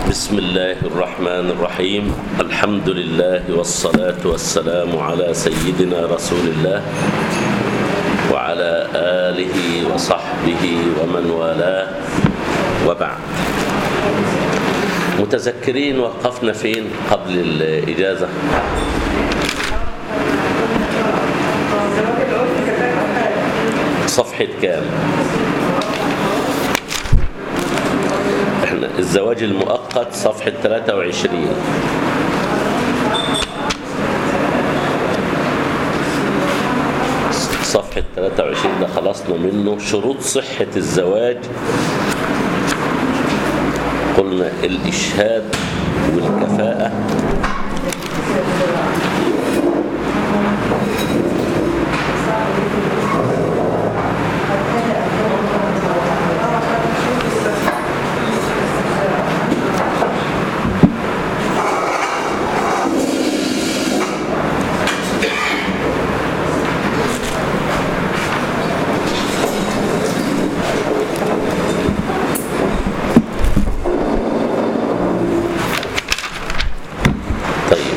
بسم الله الرحمن الرحيم الحمد لله والصلاة والسلام على سيدنا رسول الله وعلى آله وصحبه ومن والاه وبعد متذكرين وقفنا فين قبل الإجازة صفحة كام احنا الزواج المؤقت صفحة 23 صفحة 23 ده خلصنا منه شروط صحة الزواج قلنا الإشهاد والكفاءة طيب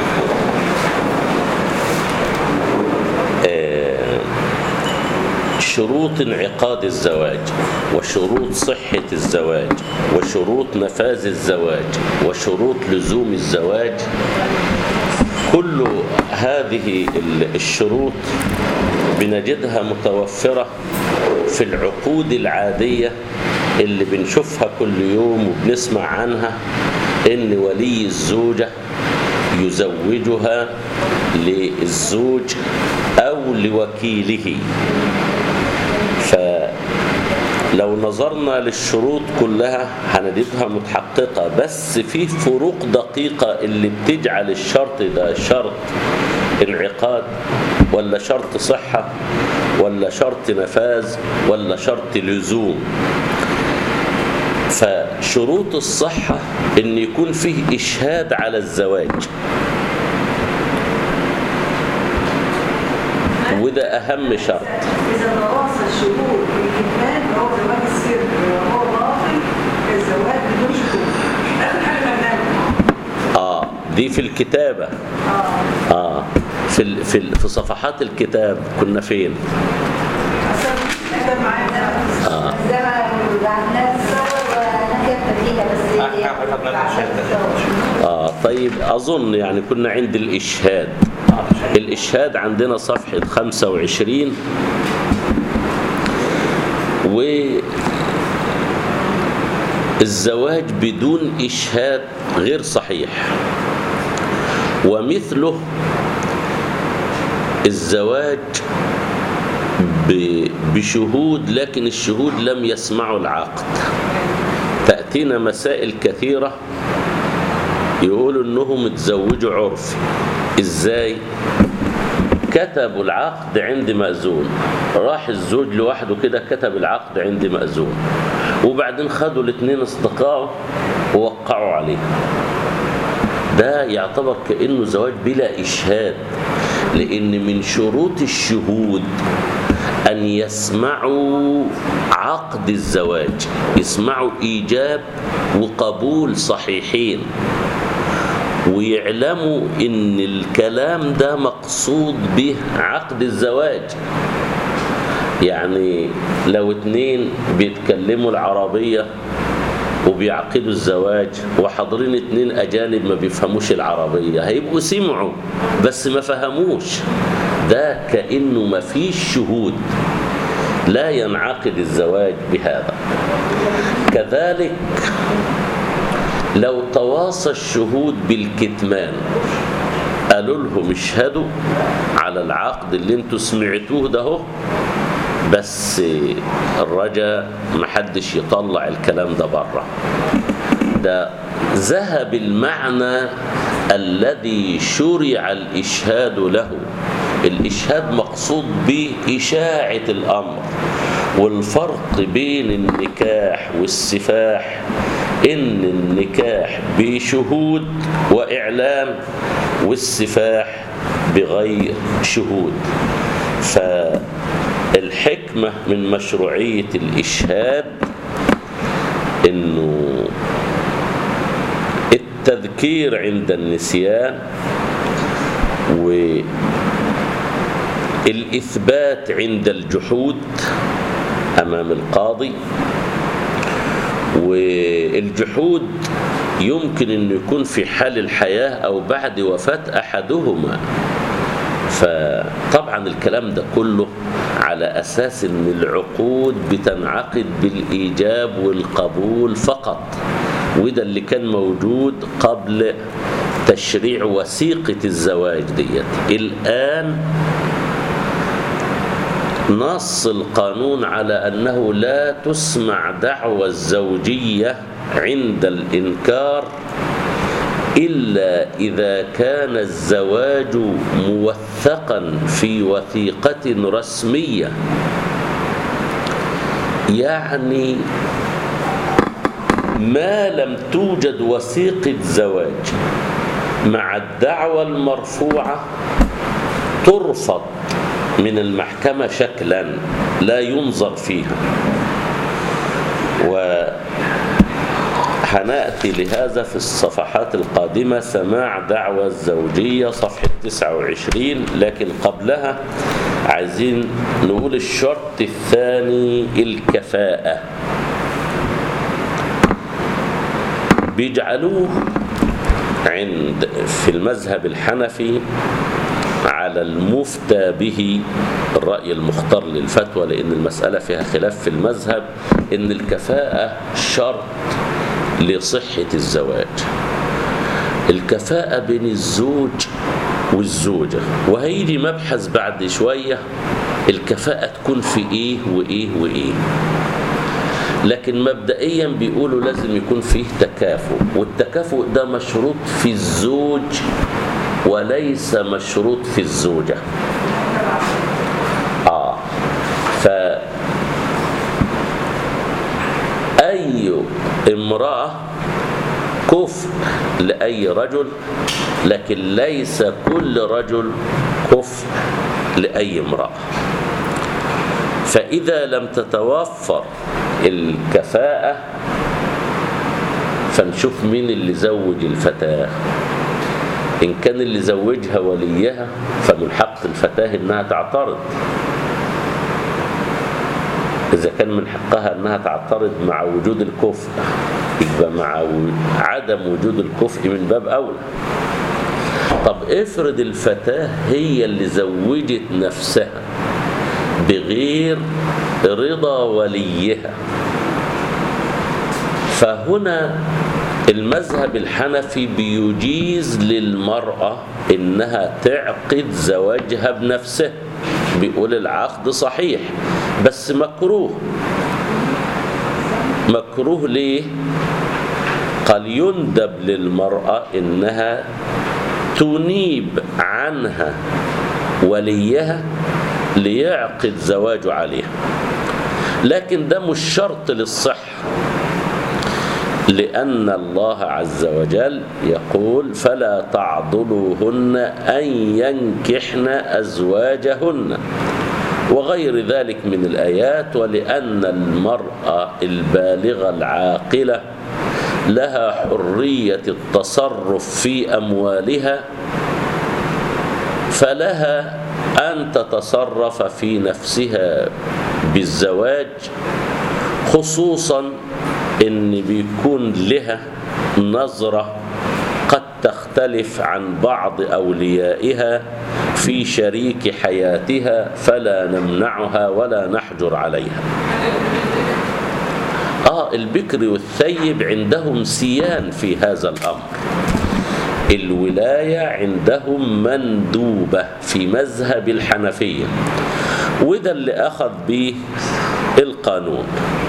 آه، شروط انعقاد الزواج وشروط صحة الزواج وشروط نفاذ الزواج وشروط لزوم الزواج كل هذه ال- الشروط بنجدها متوفرة في العقود العادية اللي بنشوفها كل يوم وبنسمع عنها ان ولي الزوجة يزوجها للزوج او لوكيله فلو نظرنا للشروط كلها هنجدها متحققة بس في فروق دقيقة اللي بتجعل الشرط ده شرط انعقاد ولا شرط صحة ولا شرط نفاذ ولا شرط لزوم فشروط الصحة ان يكون فيه اشهاد على الزواج وده اهم شرط إذا تواصل شهود بالكتمان فهو زواج السر وهو باطل الزواج بدون شهود آخر حاجة مبنى اه دي في الكتابة اه اه في ال في ال في صفحات الكتاب كنا فين أصلا الكتاب معانا اه ده بعد الصور ونجد تبديلها بس احنا حفظنا الشهادة اه طيب اظن يعني كنا عند الاشهاد الاشهاد عندنا صفحة 25 و الزواج بدون إشهاد غير صحيح ومثله الزواج ب- بشهود لكن الشهود لم يسمعوا العقد تأتينا مسائل كثيرة يقولوا انهم اتزوجوا عرفي ازاي كتبوا العقد عند مأذون راح الزوج لوحده كده كتب العقد عند مأذون وبعدين خدوا الاثنين اصدقائه ووقعوا عليه ده يعتبر كأنه زواج بلا إشهاد لأن من شروط الشهود أن يسمعوا عقد الزواج يسمعوا إيجاب وقبول صحيحين ويعلموا ان الكلام ده مقصود به عقد الزواج يعني لو اتنين بيتكلموا العربية وبيعقدوا الزواج وحاضرين اتنين أجانب ما بيفهموش العربية هيبقوا سمعوا بس ما فهموش ده كأنه ما فيش شهود لا ينعقد الزواج بهذا كذلك لو تواصى الشهود بالكتمان قالوا لهم اشهدوا على العقد اللي انتوا سمعتوه ده هو بس الرجا محدش يطلع الكلام ده بره ده ذهب المعنى الذي شرع الإشهاد له الإشهاد مقصود به إشاعة الأمر والفرق بين النكاح والسفاح إن النكاح بشهود وإعلام والسفاح بغير شهود فالحكمة من مشروعية الإشهاد إنه التذكير عند النسيان والإثبات عند الجحود أمام القاضي والجحود يمكن أن يكون في حال الحياة أو بعد وفاة أحدهما فطبعا الكلام ده كله على أساس أن العقود بتنعقد بالإيجاب والقبول فقط وده اللي كان موجود قبل تشريع وثيقة الزواج ديت الآن نص القانون على أنه لا تسمع دعوى الزوجية عند الإنكار إلا إذا كان الزواج موثقا في وثيقة رسمية يعني ما لم توجد وثيقة زواج مع الدعوى المرفوعة ترفض من المحكمة شكلا لا ينظر فيها وهنأتي لهذا في الصفحات القادمة سماع دعوى الزوجية صفحة 29 لكن قبلها عايزين نقول الشرط الثاني الكفاءة بيجعلوه عند في المذهب الحنفي على المفتى به الرأي المختار للفتوى لأن المسألة فيها خلاف في المذهب إن الكفاءة شرط لصحة الزواج الكفاءة بين الزوج والزوجة وهيجي مبحث بعد شوية الكفاءة تكون في إيه وإيه وإيه لكن مبدئيا بيقولوا لازم يكون فيه تكافؤ والتكافؤ ده مشروط في الزوج وليس مشروط في الزوجة آه ف أي امرأة كفء لأي رجل لكن ليس كل رجل كفء لأي امرأة فإذا لم تتوفر الكفاءة فنشوف مين اللي زوج الفتاة إن كان اللي زوجها وليها فمن حق الفتاة إنها تعترض إذا كان من حقها إنها تعترض مع وجود الكفء يبقى مع عدم وجود الكفء من باب أولى طب افرض الفتاة هي اللي زوجت نفسها بغير رضا وليها فهنا المذهب الحنفي بيجيز للمرأة إنها تعقد زواجها بنفسها بيقول العقد صحيح بس مكروه مكروه ليه قال يندب للمرأة إنها تنيب عنها وليها ليعقد زواجه عليها لكن ده مش شرط للصحة لأن الله عز وجل يقول فلا تعضلوهن أن ينكحن أزواجهن وغير ذلك من الآيات ولأن المرأة البالغة العاقلة لها حرية التصرف في أموالها فلها أن تتصرف في نفسها بالزواج خصوصا ان بيكون لها نظرة قد تختلف عن بعض أوليائها في شريك حياتها فلا نمنعها ولا نحجر عليها آه البكر والثيب عندهم سيان في هذا الأمر الولاية عندهم مندوبة في مذهب الحنفية وده اللي أخذ به القانون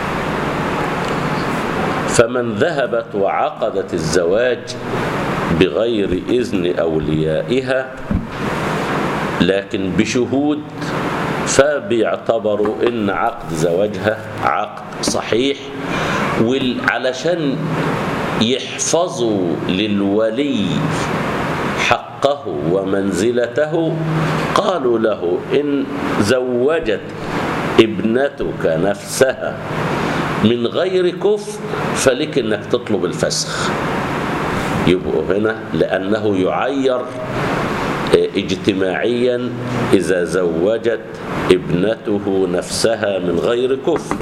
فمن ذهبت وعقدت الزواج بغير إذن أوليائها لكن بشهود فبيعتبروا إن عقد زواجها عقد صحيح علشان يحفظوا للولي حقه ومنزلته قالوا له إن زوجت ابنتك نفسها من غير كفر فلك انك تطلب الفسخ يبقوا هنا لأنه يعير اجتماعيا إذا زوجت ابنته نفسها من غير كفر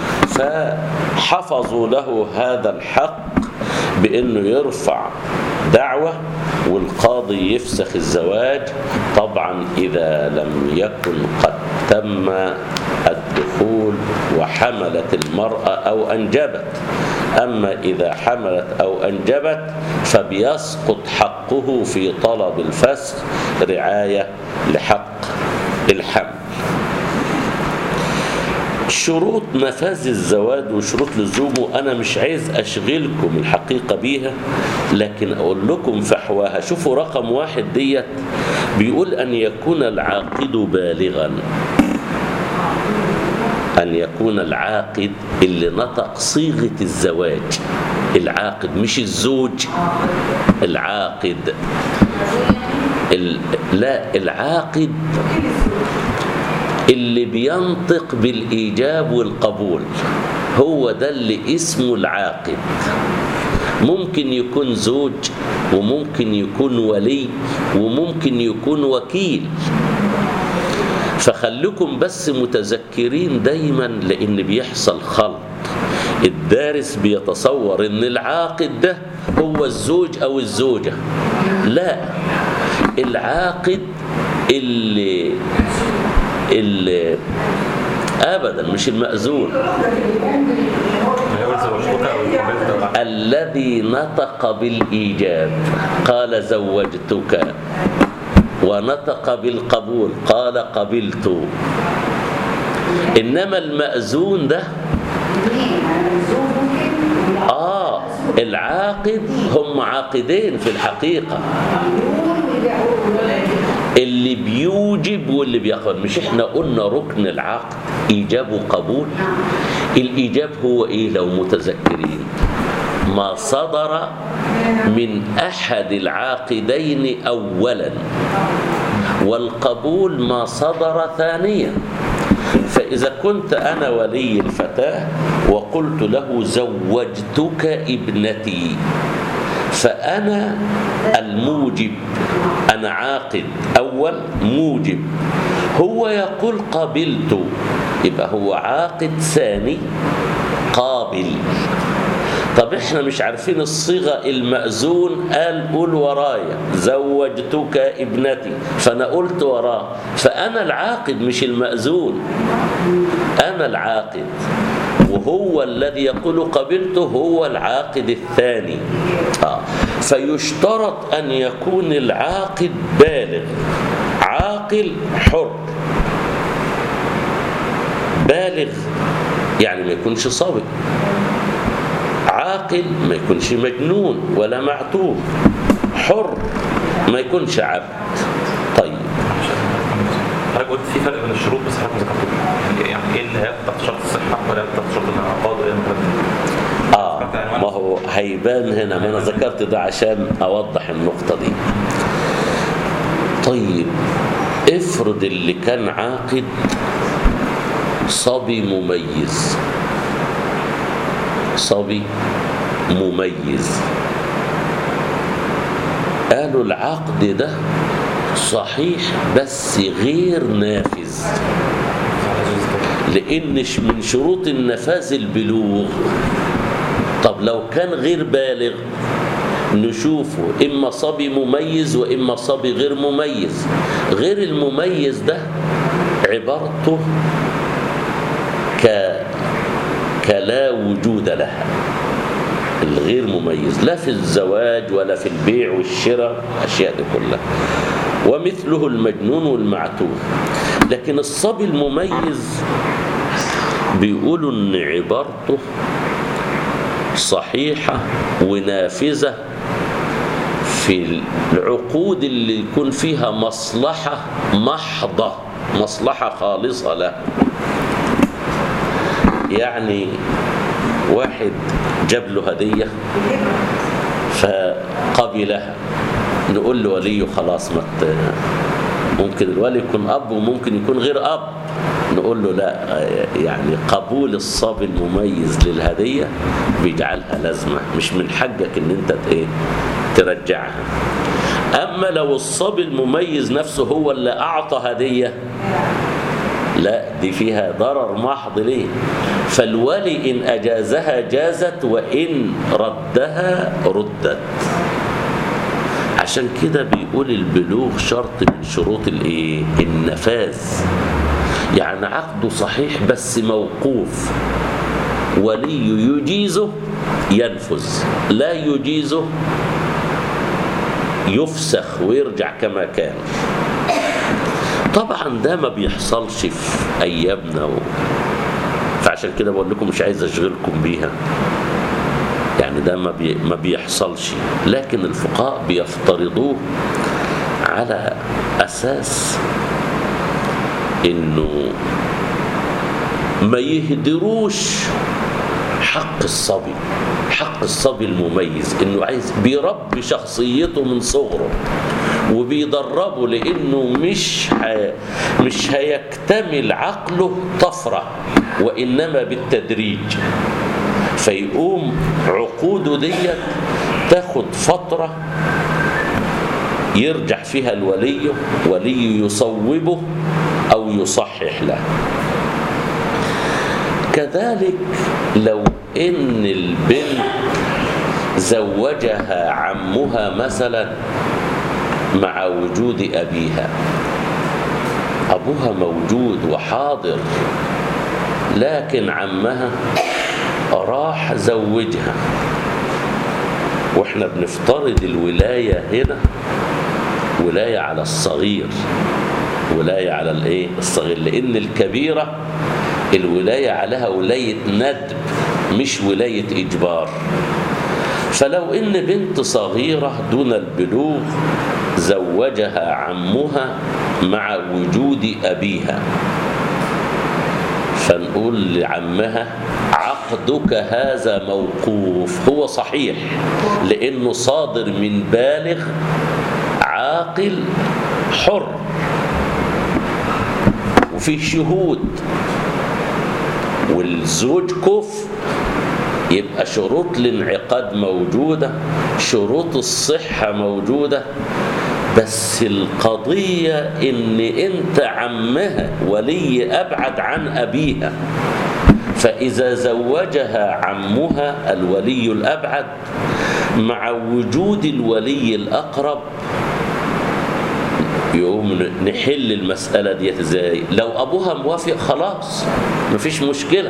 فحفظوا له هذا الحق بأنه يرفع دعوة والقاضي يفسخ الزواج طبعا إذا لم يكن قد تم الدخول وحملت المرأة أو أنجبت أما إذا حملت أو أنجبت فبيسقط حقه في طلب الفسخ رعاية لحق الحمل شروط نفاذ الزواج وشروط لزومه أنا مش عايز أشغلكم الحقيقة بيها لكن أقول لكم فحواها شوفوا رقم واحد ديت بيقول أن يكون العاقد بالغا أن يكون العاقد اللي نطق صيغة الزواج العاقد مش الزوج العاقد ال... لا العاقد اللي بينطق بالإيجاب والقبول هو ده اللي اسمه العاقد ممكن يكون زوج وممكن يكون ولي وممكن يكون وكيل فخليكم بس متذكرين دايما لان بيحصل خلط الدارس بيتصور ان العاقد ده هو الزوج او الزوجه لا العاقد اللي اللي ابدا مش المأذون هيقول زوجتك او قبلت الذي نطق بالإيجاب قال زوجتك ونطق بالقبول قال قبلت إنما المأذون ده آه العاقد هم عاقدين في الحقيقة اللي بيوجب واللي بيقبل مش احنا قلنا ركن العقد ايجاب وقبول الايجاب هو ايه لو متذكرين ما صدر من احد العاقدين اولا والقبول ما صدر ثانيا فإذا كنت أنا ولي الفتاة وقلت له زوجتك ابنتي فأنا الموجب أنا عاقد أول موجب هو يقول قبلت يبقى هو عاقد ثاني قابل طب احنا مش عارفين الصيغة المأذون قال قول ورايا زوجتك ابنتي فأنا قلت وراه فأنا العاقد مش المأذون أنا العاقد وهو الذي يقول قبلته هو العاقد الثاني آه. فيشترط أن يكون العاقد بالغ عاقل حر بالغ يعني ما يكونش صبي عاقل ما يكونش مجنون ولا معتوه حر ما يكونش عبد طيب حضرتك قلت في فرق بين الشروط بس حضرتك ما ذكرتوش يعني ايه اللي هياخد تحت شرط الصحه ولا هياخد تحت شرط الانعقاد ولا هياخد اه ما هو هيبان هنا ما انا ذكرت ده عشان اوضح النقطة دي طيب افرض اللي كان عاقد صبي مميز صبي مميز قالوا العقد ده صحيح بس غير نافذ لان ش- من شروط النفاذ البلوغ طب لو كان غير بالغ نشوفه اما صبي مميز واما صبي غير مميز غير المميز ده عبارته ك كلا وجود لها الغير مميز لا في الزواج ولا في البيع والشراء الاشياء دي كلها ومثله المجنون والمعتوه لكن الصبي المميز بيقولوا ان عبارته صحيحة ونافذة في العقود اللي يكون فيها مصلحة محضة مصلحة خالصة له يعني واحد جاب له هدية فقبلها نقول له وليه خلاص ما ت- ممكن الولي يكون أب وممكن يكون غير أب نقول له لا يعني قبول الصبي المميز للهدية بيجعلها لازمة مش من حقك ان انت ايه ترجعها اما لو الصبي المميز نفسه هو اللي اعطى هدية لا دي فيها ضرر محض ليه فالولي إن أجازها جازت وإن ردها ردت عشان كده بيقول البلوغ شرط من شروط الايه النفاذ يعني عقده صحيح بس موقوف ولي يجيزه ينفذ لا يجيزه يفسخ ويرجع كما كان طبعا ده ما بيحصلش في ايامنا و... فعشان كده بقول لكم مش عايز اشغلكم بيها يعني ده ما, بي... ما بيحصلش لكن الفقهاء بيفترضوه على اساس انه ما يهدروش حق الصبي حق الصبي المميز انه عايز بيربي شخصيته من صغره وبيدربه لانه مش ه... مش هيكتمل عقله طفره وانما بالتدريج فيقوم عقوده ديت تاخد فتره يرجع فيها الولي ولي يصوبه او يصحح له كذلك لو ان البنت زوجها عمها مثلا مع وجود ابيها ابوها موجود وحاضر لكن عمها راح زوجها واحنا بنفترض الولايه هنا ولايه على الصغير ولايه على الايه الصغير لان الكبيره الولايه عليها ولايه ندب مش ولايه اجبار فلو ان بنت صغيره دون البلوغ زوجها عمها مع وجود ابيها فنقول لعمها عقدك هذا موقوف هو صحيح لانه صادر من بالغ عاقل حر وفي شهود والزوج كفء يبقى شروط الانعقاد موجودة شروط الصحة موجودة بس القضية ان انت عمها ولي ابعد عن ابيها فاذا زوجها عمها الولي الابعد مع وجود الولي الاقرب يقوم نحل المسألة دي ازاي لو ابوها موافق خلاص مفيش مشكلة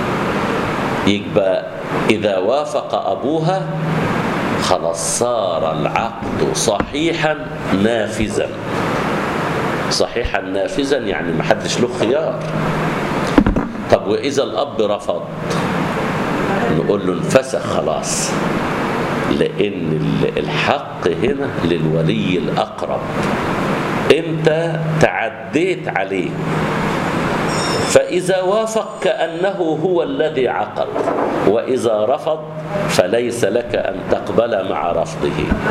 يبقى اذا وافق ابوها خلاص صار العقد صحيحا نافذا صحيحا نافذا يعني ما حدش له خيار طب واذا الاب رفض نقول له انفسخ خلاص لان الحق هنا للولي الاقرب انت تعديت عليه فإذا وافق كأنه هو الذي عقد وإذا رفض فليس لك أن تقبل مع رفضه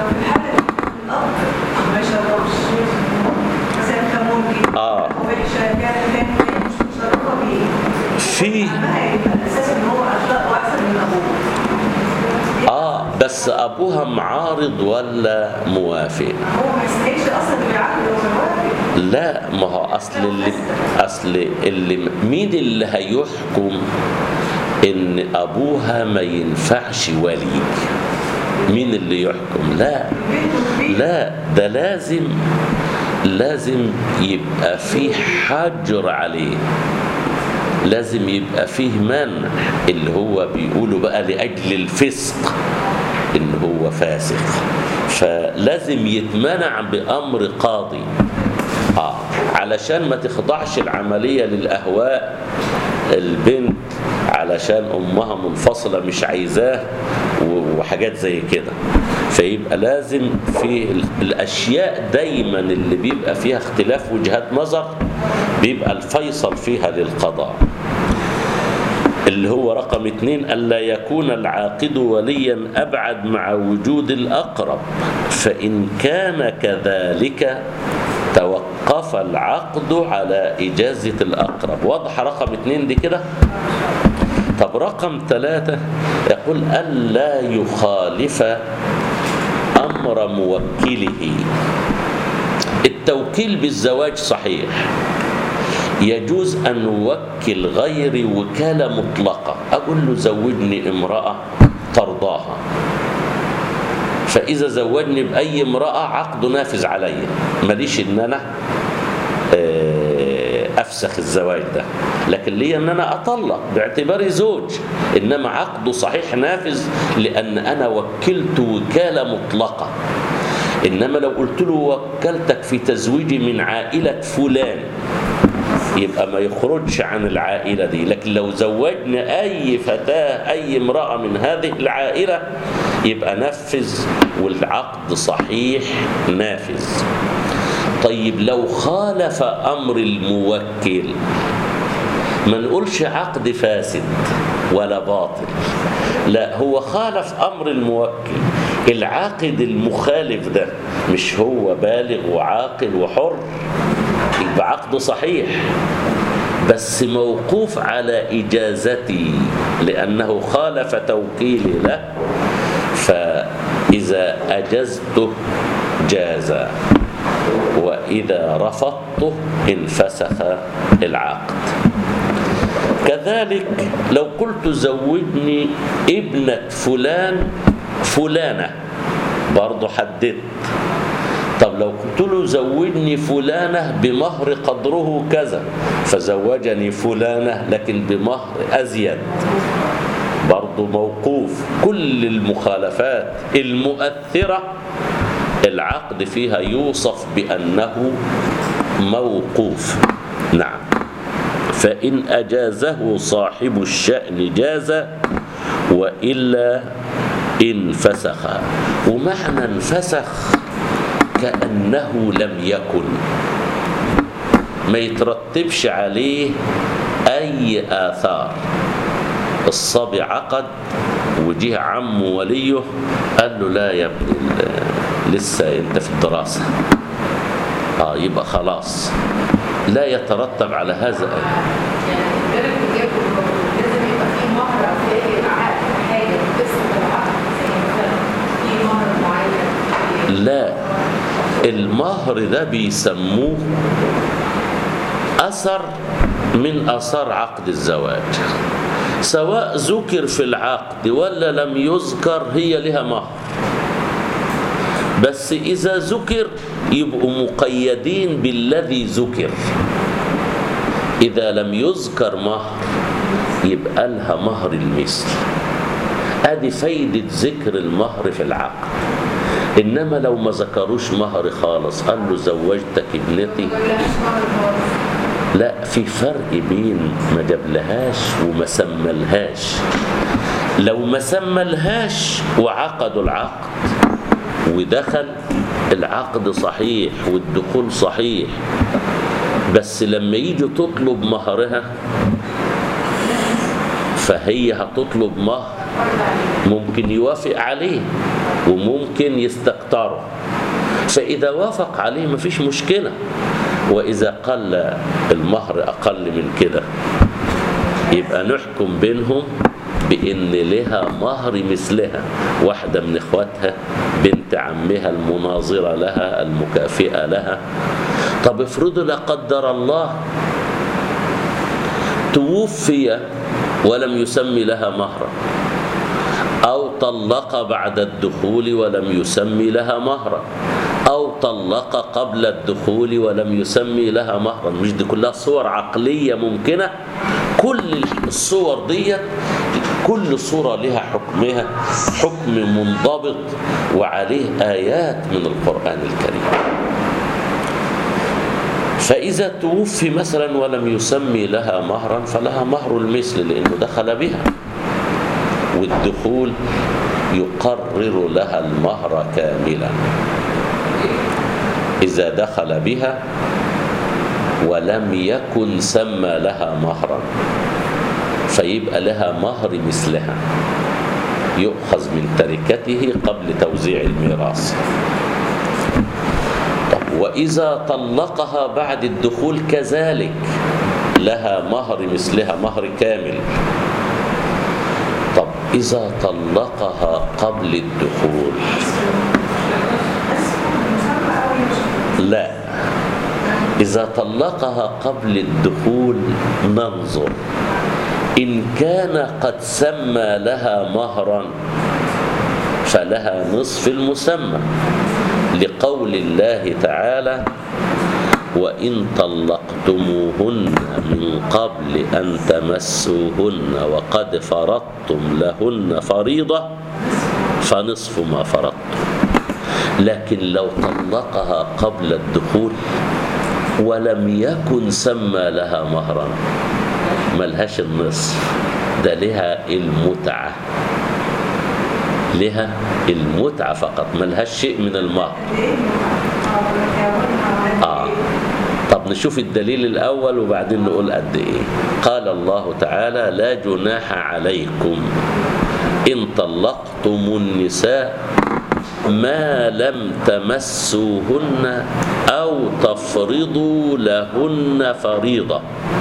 ما يشربش مثلا كمونجي آه. وبيشا كان كان مش مشربه بيه في ما يبقى الاساس ان هو اخلاق واحسن من ابوه آه بس أبوها معارض ولا موافق هو ما يستحقش اصلا اللي بيعقد هو موافق لا ما هو أصل اللي أصل اللي مين اللي هيحكم إن أبوها ما ينفعش ولي مين اللي يحكم لا لا ده لازم لازم يبقى فيه حجر عليه لازم يبقى فيه منع اللي هو بيقولوا بقى لأجل الفسق إن هو فاسق فلازم يتمنع بأمر قاضي آه علشان ما تخضعش العملية للأهواء البنت علشان أمها منفصلة مش عايزاه و- وحاجات زي كده فيبقى لازم في ال- الأشياء دايما اللي بيبقى فيها اختلاف وجهات نظر بيبقى الفيصل فيها للقضاء اللي هو رقم اتنين ألا يكون العاقد وليا أبعد مع وجود الأقرب فإن كان كذلك توقف توقف العقد على إجازة الأقرب واضح رقم اتنين دي كده طب رقم ثلاثة يقول ألا يخالف أمر موكله التوكيل بالزواج صحيح يجوز أن نوكل غيري وكالة مطلقة أقول له زوجني امرأة ترضاها فإذا زوجني بأي امرأة عقده نافذ عليا ماليش إن أنا آه، أفسخ الزواج ده لكن لي أن أنا أطلق باعتباري زوج إنما عقده صحيح نافذ لأن أنا وكلت وكالة مطلقة إنما لو قلت له وكلتك في تزويجي من عائلة فلان يبقى ما يخرجش عن العائلة دي لكن لو زوجنا أي فتاة أي امرأة من هذه العائلة يبقى نفذ والعقد صحيح نافذ طيب لو خالف أمر الموكل ما نقولش عقد فاسد ولا باطل لا هو خالف أمر الموكل العاقد المخالف ده مش هو بالغ وعاقل وحر يبقى عقده صحيح بس موقوف على إجازتي لأنه خالف توكيلي له فإذا أجزته جاز وإذا رفضته انفسخ العقد كذلك لو قلت زوجني ابنة فلان فلانة برضه حددت طب لو قلت له زوجني فلانة بمهر قدره كذا فزوجني فلانة لكن بمهر أزيد برضه موقوف كل المخالفات المؤثرة العقد فيها يوصف بأنه موقوف نعم فإن أجازه صاحب الشأن جاز وإلا انفسخ ومعنى انفسخ كأنه لم يكن ما يترتبش عليه أي آثار الصبي عقد وجه عمه وليه قال له لا يا ابني ال- لسه انت في الدراسة اه يبقى خلاص لا يترتب على هذا يعني غير الكتاب لازم يبقى في مهر او في العقد حاجه بتفصل العقد زي مثلا في مهر معين لا المهر ده بيسموه أثر من أثار عقد الزواج سواء ذكر في العقد ولا لم يذكر هي لها مهر بس إذا ذكر يبقوا مقيدين بالذي ذكر إذا لم يذكر مهر يبقى لها مهر المثل ادي فايدة ذكر المهر في العقد انما لو ما ذكروش مهر خالص قال له زوجتك ابنتي لا في فرق بين ما جابلهاش وما سملهاش لو ما سملهاش وعقدوا العقد ودخل العقد صحيح والدخول صحيح بس لما يجي تطلب مهرها فهي هتطلب مهر ممكن يوافق عليه وممكن يستكتره فإذا وافق عليه مفيش مشكلة وإذا قل المهر أقل من كده يبقى نحكم بينهم بإن لها مهر مثلها واحدة من إخواتها بنت عمها المناظرة لها المكافئة لها طب افرضوا لا قدر الله توفي ولم يسمي لها مهرا أو طلق بعد الدخول ولم يسمي لها مهرا أو طلق قبل الدخول ولم يسمي لها مهرا مش دي كلها صور عقلية ممكنة كل الصور دي كل صورة لها حكمها حكم منضبط وعليه آيات من القرآن الكريم فإذا توفي مثلا ولم يسمي لها مهرا فلها مهر المثل لأنه دخل بها والدخول يقرر لها المهر كاملا إذا دخل بها ولم يكن سمى لها مهرا فيبقى لها مهر مثلها يؤخذ من تركته قبل توزيع الميراث طب و- وإذا طلقها بعد الدخول كذلك لها مهر مثلها مهر كامل طب إذا طلقها قبل الدخول بس مسمى قوي مش لا إذا طلقها قبل الدخول ننظر إن كان قد سمى لها مهرا فلها نصف المسمى لقول الله تعالى وإن طلقتموهن من قبل أن تمسوهن وقد فرضتم لهن فريضة فنصف ما فرضتم لكن لو طلقها قبل الدخول ولم يكن سمى لها مهرا ملهاش النصف ده لها المتعة لها المتعة فقط ملهاش شيء من المهر ليه؟ اه آه. طب نشوف الدليل الأول وبعدين نقول قد إيه قال الله تعالى لا جناح عليكم إن طلقتم النساء ما لم تمسوهن أو تفرضوا لهن فريضة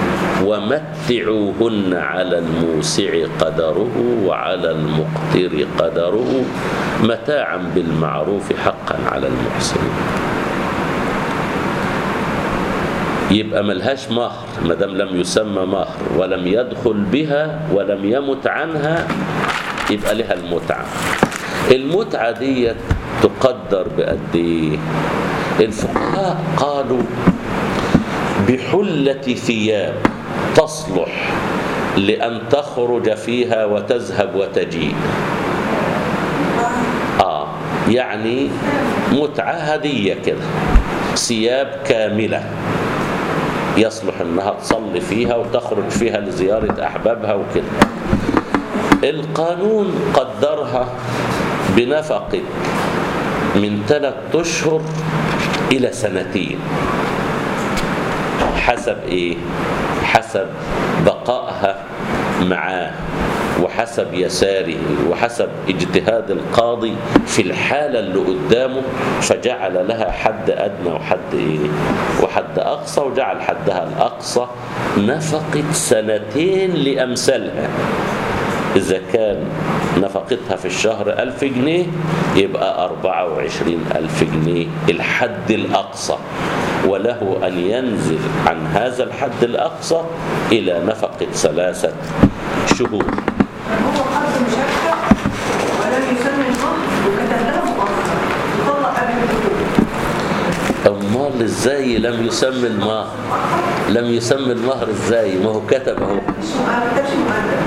ومتعوهن على الموسع قدره وعلى المقتر قدره متاعا بالمعروف حقا على المحسنين يبقى ملهاش مهر ما دام لم يسمى مهر ولم يدخل بها ولم يمت عنها يبقى لها المتعة المتعة دي تقدر بقد ايه الفقهاء قالوا بحلة ثياب تصلح لأن تخرج فيها وتذهب وتجيء آه يعني متعة هدية كده ثياب كاملة يصلح انها تصلي فيها وتخرج فيها لزيارة احبابها وكده القانون قدرها بنفقة من ثلاث اشهر الى سنتين حسب ايه حسب بقائها معاه وحسب يساره وحسب اجتهاد القاضي في الحالة اللي قدامه فجعل لها حد أدنى وحد إيه وحد أقصى وجعل حدها الأقصى نفقة سنتين لأمثالها إذا كان نفقتها في الشهر ألف جنيه يبقى أربعة وعشرين ألف جنيه الحد الأقصى وله أن ينزل عن هذا الحد الأقصى إلى نفقة ثلاثة شهور هو قرض مشاركة ولم يسمى المهر وكتب لها مؤخرا وطلق قبل الدخول أمال إزاي لم يسمي المهر لم يسمي المهر إزاي ما هو كتب أهو مش ما كتبش مؤدب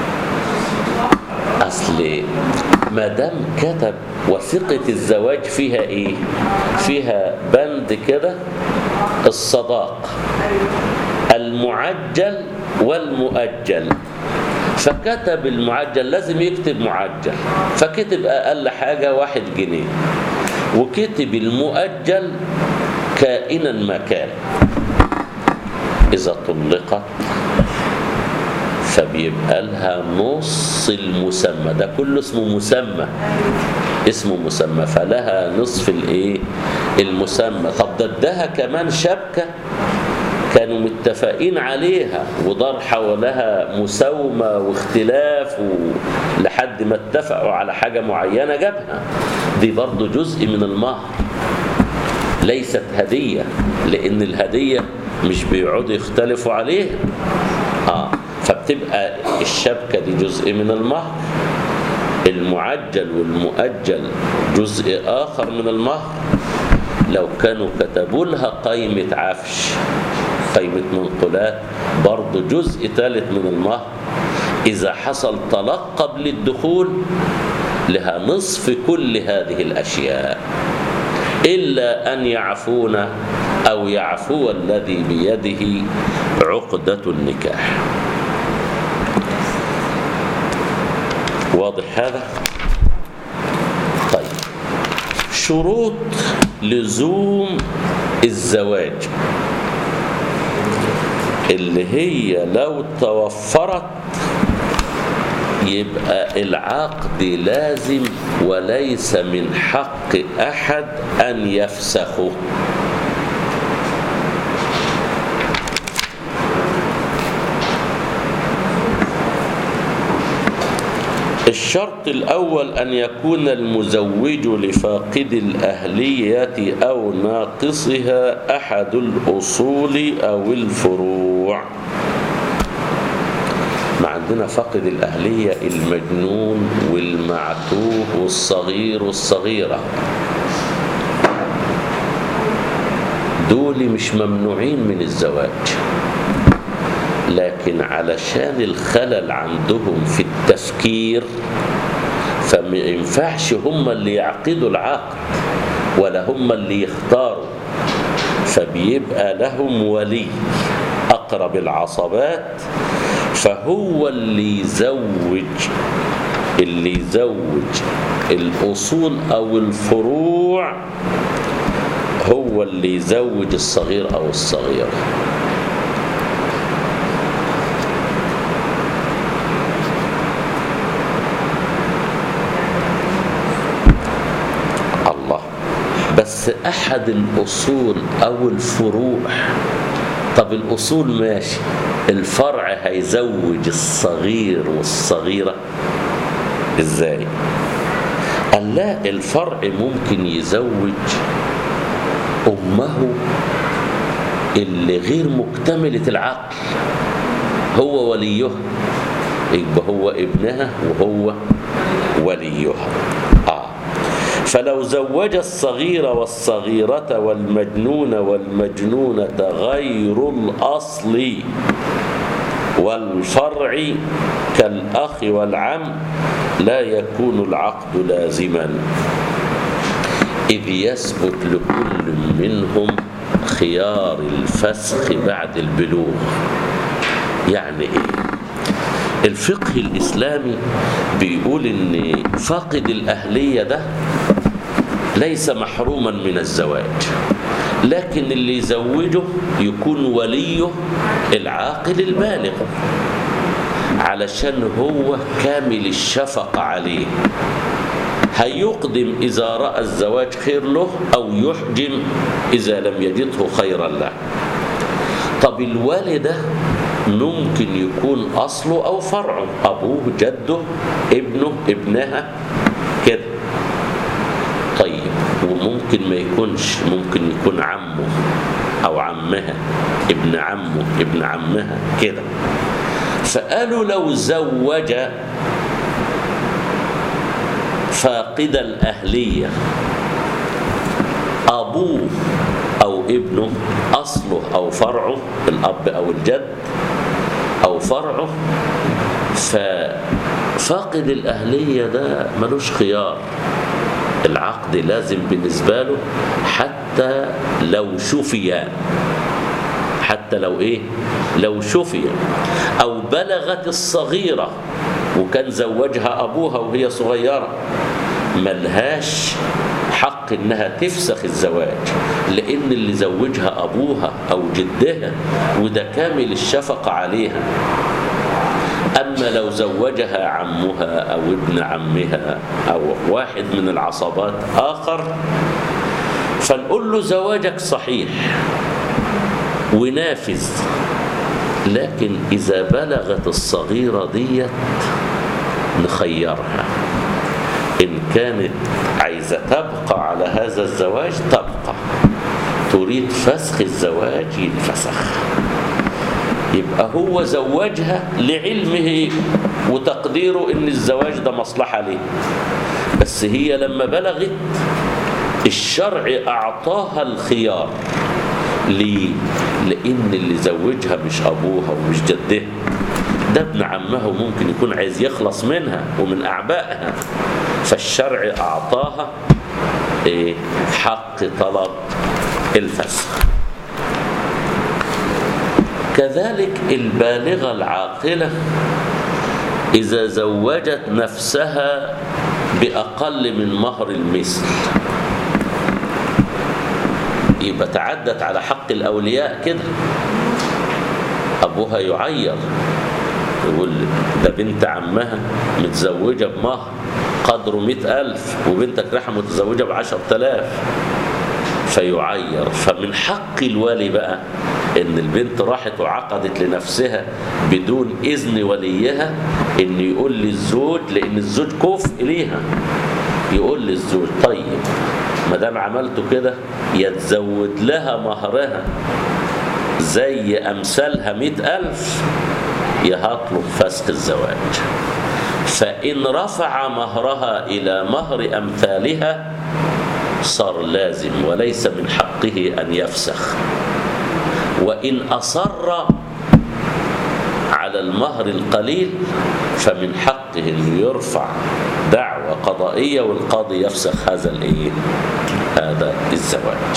أصل ما دام كتب وثيقة الزواج فيها إيه؟ فيها بند كده الصداق المعجل والمؤجل فكتب المعجل لازم يكتب معجل فكتب أقل حاجة واحد جنيه وكتب المؤجل كائنا ما كان إذا طلقت فبيبقى لها نص المسمى ده كله اسمه مسمى اسمه مسمى فلها نصف الايه المسمى طب ده اداها كمان شبكه كانوا متفقين عليها ودار حولها مساومه واختلاف و... لحد ما اتفقوا على حاجه معينه جابها دي برضو جزء من المهر ليست هديه لان الهديه مش بيقعدوا يختلفوا عليها اه فبتبقى الشبكة دي جزء من المهر المعجل والمؤجل جزء آخر من المهر لو كانوا كتبوا لها قيمة عفش قيمة منقولات برضه جزء ثالث من المهر إذا حصل طلاق قبل الدخول لها نصف كل هذه الأشياء إلا أن يعفون أو يعفو الذي بيده عقدة النكاح واضح هذا طيب شروط لزوم الزواج اللي هي لو توفرت يبقى العقد لازم وليس من حق أحد أن يفسخه الشرط الأول أن يكون المزوج لفاقد الأهلية أو ناقصها أحد الأصول أو الفروع ما عندنا فاقد الأهلية المجنون والمعتوه والصغير والصغيرة دول مش ممنوعين من الزواج لكن علشان الخلل عندهم في التفكير فما ينفعش هم اللي يعقدوا العقد ولا هم اللي يختاروا فبيبقى لهم ولي أقرب العصبات فهو اللي يزوج اللي يزوج الأصول أو الفروع هو اللي يزوج الصغير أو الصغيرة الله بس أحد الأصول أو الفروع طب الأصول ماشي الفرع هيزوج الصغير والصغيرة إزاي قال لا الفرع ممكن يزوج أمه اللي غير مكتملة العقل هو وليها يبقى هو ابنها وهو وليها آه فلو زوج الصغير والصغيرة والمجنون والمجنونة غير الأصل والفرع كالأخ والعم لا يكون العقد لازما إذ يثبت لكل منهم خيار الفسخ بعد البلوغ يعني إيه؟ الفقه الإسلامي بيقول إن فاقد الأهلية ده ليس محروما من الزواج لكن اللي يزوجه يكون وليه العاقل البالغ علشان هو كامل الشفقة عليه هيقدم إذا رأى الزواج خير له أو يحجم إذا لم يجده خيرا له طب الوالدة ممكن يكون أصله أو فرعه أبوه جده ابنه ابنها كده طيب وممكن ما يكونش ممكن يكون عمه أو عمها ابن عمه ابن عمها كده فقالوا لو زوج فاقد الأهلية أبوه أو ابنه أصله أو فرعه الأب أو الجد أو فرعه ففاقد الأهلية ده ملوش خيار العقد لازم بالنسبة له حتى لو شفي حتى لو إيه لو شفي أو بلغت الصغيرة وكان زوجها أبوها وهي صغيرة ملهاش حق انها تفسخ الزواج لان اللي زوجها ابوها او جدها وده كامل الشفقة عليها اما لو زوجها عمها او ابن عمها او واحد من العصبات اخر فنقول له زواجك صحيح ونافذ لكن اذا بلغت الصغيرة ديت نخيرها إن كانت عايزة تبقى على هذا الزواج تبقى تريد فسخ الزواج ينفسخ يبقى هو زوجها لعلمه وتقديره ان الزواج ده مصلحة ليه بس هي لما بلغت الشرع اعطاها الخيار ليه لان اللي زوجها مش ابوها ومش جدها ده ابن عمها وممكن يكون عايز يخلص منها ومن اعبائها فالشرع اعطاها إيه حق طلب الفسخ كذلك البالغة العاقلة إذا زوجت نفسها بأقل من مهر المثل يبقى تعدت على حق الأولياء كده أبوها يعير يقول ده بنت عمها متزوجة بمهر قدره مئة ألف وبنتك رايحة متزوجة بعشر تلاف فيعير فمن حق الولي بقى ان البنت راحت وعقدت لنفسها بدون اذن وليها ان يقول للزوج لان الزوج كفء ليها يقول للزوج طيب ما دام عملته كده يتزود لها مهرها زي امثالها مئة ألف يهطلب فسخ الزواج فإن رفع مهرها إلى مهر أمثالها صار لازم وليس من حقه أن يفسخ وإن أصر على المهر القليل فمن حقه أن يرفع دعوى قضائية والقاضي يفسخ هذا الإيه؟ هذا الزواج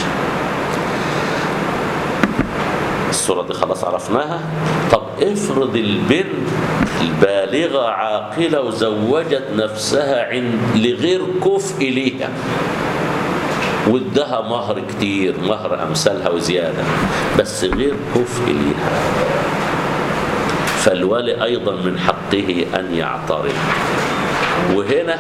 الصورة دي خلاص عرفناها طب افرض البنت البالغة عاقلة وزوجت نفسها عند لغير كفء ليها وادها مهر كتير مهر أمثالها وزيادة بس غير كفء ليها فالولي أيضا من حقه أن يعترض وهنا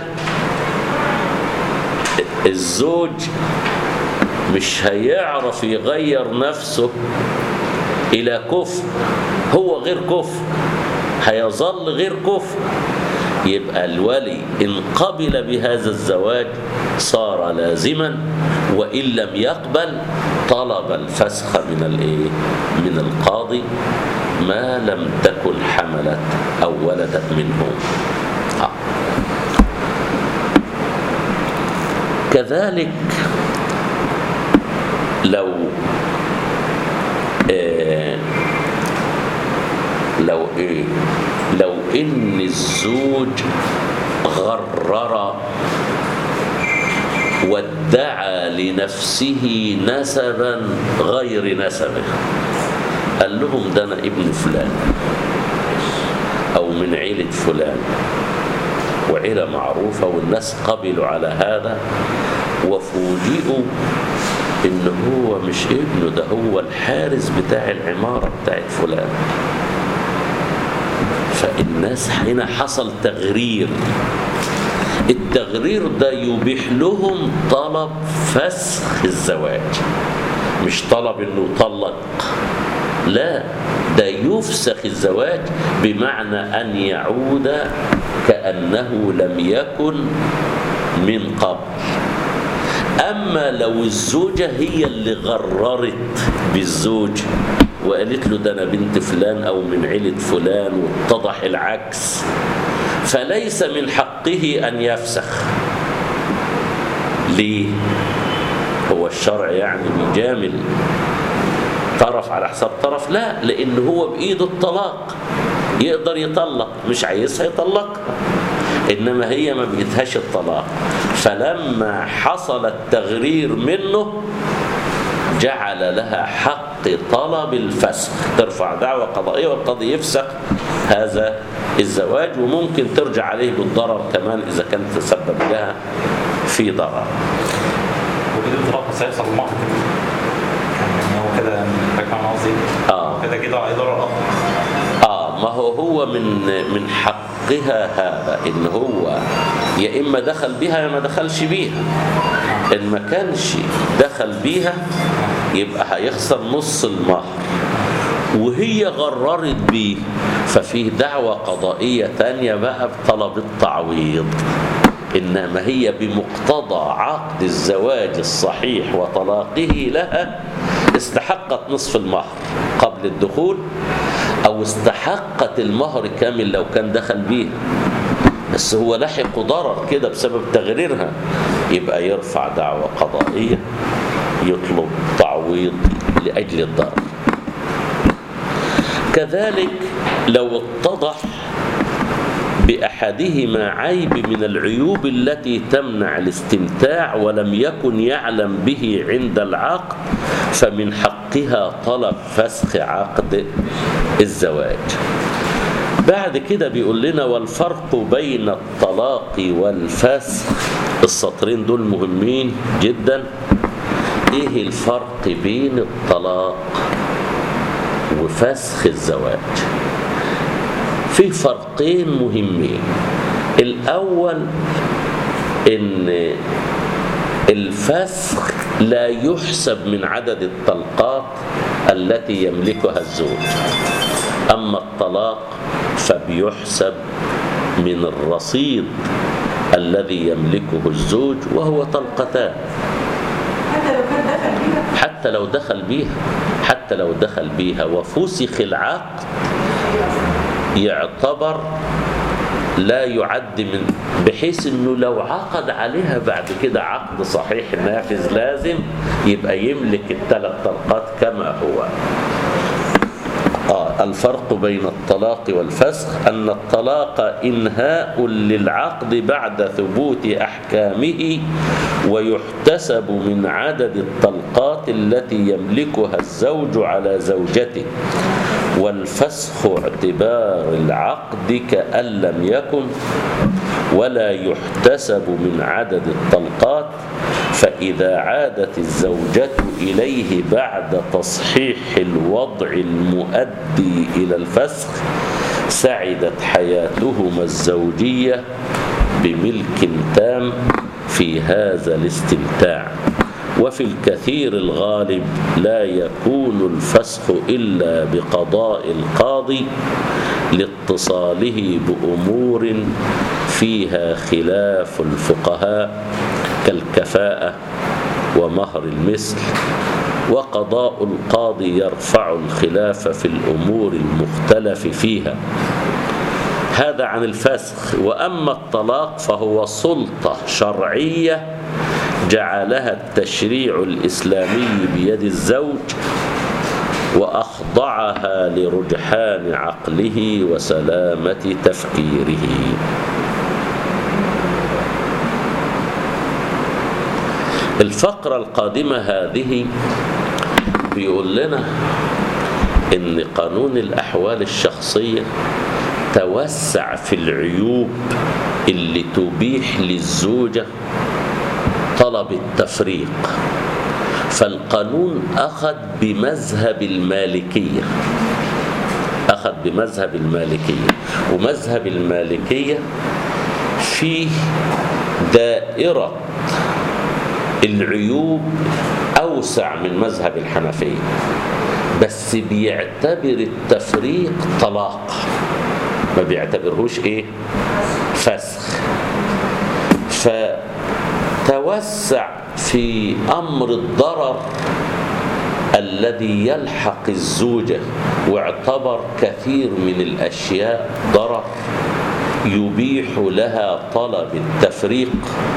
الزوج مش هيعرف يغير نفسه إلى كفر هو غير كفر هيظل غير كفر يبقى الولي إن قبل بهذا الزواج صار لازما وإن لم يقبل طلب الفسخ من الإيه؟ من القاضي ما لم تكن حملت أو ولدت منه آه. كذلك لو آه لو ايه لو ان الزوج غرر وادعى لنفسه نسبا غير نسبه قال لهم ده انا ابن فلان او من عيلة فلان وعيلة معروفة والناس قبلوا على هذا وفوجئوا ان هو مش ابنه ده هو الحارس بتاع العمارة بتاعت فلان فالناس هنا حصل تغرير التغرير ده يبيح لهم طلب فسخ الزواج مش طلب انه يطلق لا ده يفسخ الزواج بمعنى ان يعود كانه لم يكن من قبل أما لو الزوجة هي اللي غررت بالزوج وقالت له ده أنا بنت فلان أو من عيلة فلان واتضح العكس فليس من حقه أن يفسخ ليه؟ هو الشرع يعني بيجامل طرف على حساب طرف لا لأن هو بإيده الطلاق يقدر يطلق مش عايزها يطلقها إنما هي ما بإيدهاش الطلاق فلما حصل التغرير منه جعل لها حق طلب الفسخ ترفع دعوة قضائية والقاضي يفسخ هذا الزواج وممكن ترجع عليه بالضرر كمان إذا كان تسبب لها في ضرر وكده الطلاق بس هيحصل المهر كده يعني هو كده فاكر انا قصدي آه. كده كده هيضرر اكتر آه ما هو هو من من حقها هذا إن هو يا إما دخل بيها يا ما دخلش بيها إن ما كانش دخل بيها يبقى هيخسر نص المهر وهي غررت بيه ففيه دعوة قضائية تانية بقى بطلب التعويض إنما هي بمقتضى عقد الزواج الصحيح وطلاقه لها استحقت نصف المهر قبل الدخول أو استحقت المهر كامل لو كان دخل بيها بس هو لحق ضرر كده بسبب تغريرها يبقى يرفع دعوة قضائية يطلب تعويض لأجل الضرر كذلك لو اتضح بأحدهما عيب من العيوب التي تمنع الاستمتاع ولم يكن يعلم به عند العقد فمن حقها طلب فسخ عقد الزواج بعد كده بيقول لنا والفرق بين الطلاق والفسخ السطرين دول مهمين جدا ايه الفرق بين الطلاق وفسخ الزواج في فرقين مهمين الأول إن الفسخ لا يحسب من عدد الطلقات التي يملكها الزوج أما الطلاق فبيحسب من الرصيد الذي يملكه الزوج وهو طلقتان حتى لو كان دخل بيها حتى لو دخل بيها حتى لو دخل بيها وفسخ العقد يعتبر لا يعد من بحيث انه لو عقد عليها بعد كده عقد صحيح نافذ لازم يبقى يملك الثلاث طلقات كما هو آه الفرق بين الطلاق والفسخ أن الطلاق إنهاء للعقد بعد ثبوت أحكامه ويحتسب من عدد الطلقات التي يملكها الزوج على زوجته والفسخ اعتبار العقد كأن لم يكن ولا يحتسب من عدد الطلقات فإذا عادت الزوجة إليه بعد تصحيح الوضع المؤدي إلى الفسخ سعدت حياتهما الزوجية بملك تام في هذا الاستمتاع وفي الكثير الغالب لا يكون الفسخ إلا بقضاء القاضي لاتصاله بأمور فيها خلاف الفقهاء كالكفاءة ومهر المثل وقضاء القاضي يرفع الخلاف في الأمور المختلف فيها هذا عن الفسخ وأما الطلاق فهو سلطة شرعية جعلها التشريع الإسلامي بيد الزوج وأخضعها لرجحان عقله وسلامة تفكيره الفقرة القادمة هذه بيقول لنا إن قانون الأحوال الشخصية توسع في العيوب اللي تبيح للزوجة طلب التفريق فالقانون أخذ بمذهب المالكية أخذ بمذهب المالكية ومذهب المالكية فيه دائرة العيوب أوسع من مذهب الحنفية بس بيعتبر التفريق طلاق ما بيعتبرهوش ايه فسخ فتوسع في أمر الضرر الذي يلحق الزوجة واعتبر كثير من الأشياء ضرر يبيح لها طلب التفريق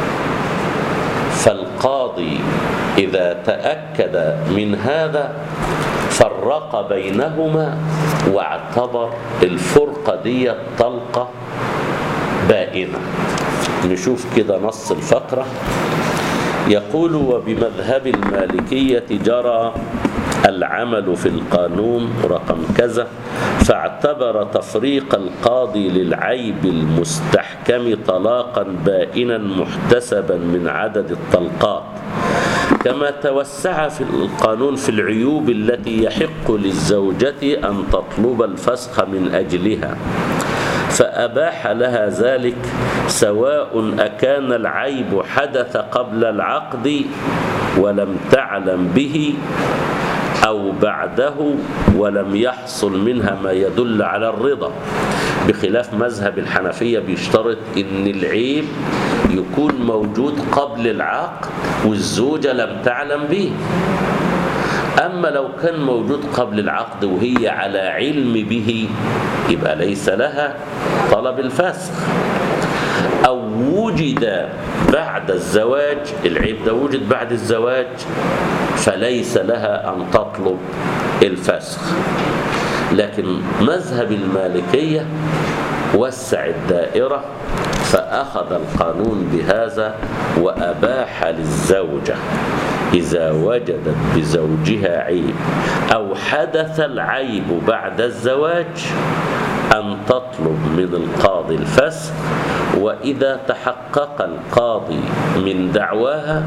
فالقاضي إذا تأكد من هذا فرق بينهما واعتبر الفرقة دي طلقة بائنة نشوف كده نص الفقرة يقول وبمذهب المالكية جرى العمل في القانون رقم كذا فاعتبر تفريق القاضي للعيب المستحكم طلاقا بائنا محتسبا من عدد الطلقات كما توسع في القانون في العيوب التي يحق للزوجة أن تطلب الفسخ من أجلها فأباح لها ذلك سواء أكان العيب حدث قبل العقد ولم تعلم به أو بعده ولم يحصل منها ما يدل على الرضا بخلاف مذهب الحنفية بيشترط إن العيب يكون موجود قبل العقد والزوجة لم تعلم به أما لو كان موجود قبل العقد وهي على علم به يبقى ليس لها طلب الفسخ أو وجد بعد الزواج العيب ده وجد بعد الزواج فليس لها أن تطلب الفسخ لكن مذهب المالكية وسع الدائرة فأخذ القانون بهذا وأباح للزوجة إذا وجدت بزوجها عيب أو حدث العيب بعد الزواج أن تطلب من القاضي الفسخ وإذا تحقق القاضي من دعواها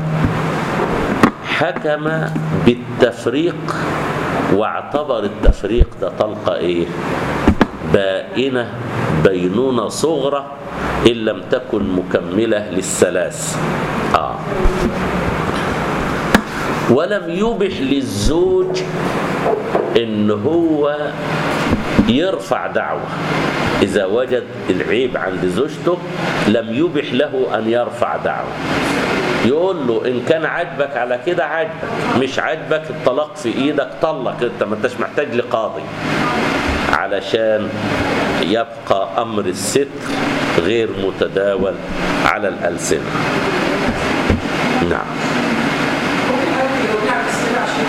حكم بالتفريق واعتبر التفريق ده طلقة إيه بائنة بينونة صغرى إن لم تكن مكملة للثلاث آه. ولم يبح للزوج ان هو يرفع دعوة إذا وجد العيب عند زوجته لم يبح له أن يرفع دعوة يقول له إن كان عاجبك على كده عاجبك مش عاجبك الطلاق في إيدك طلق أنت ما أنتش محتاج لقاضي علشان يبقى أمر الستر غير متداول على الألسنة نعم ممكن حضرتك لو نعكس كده عشان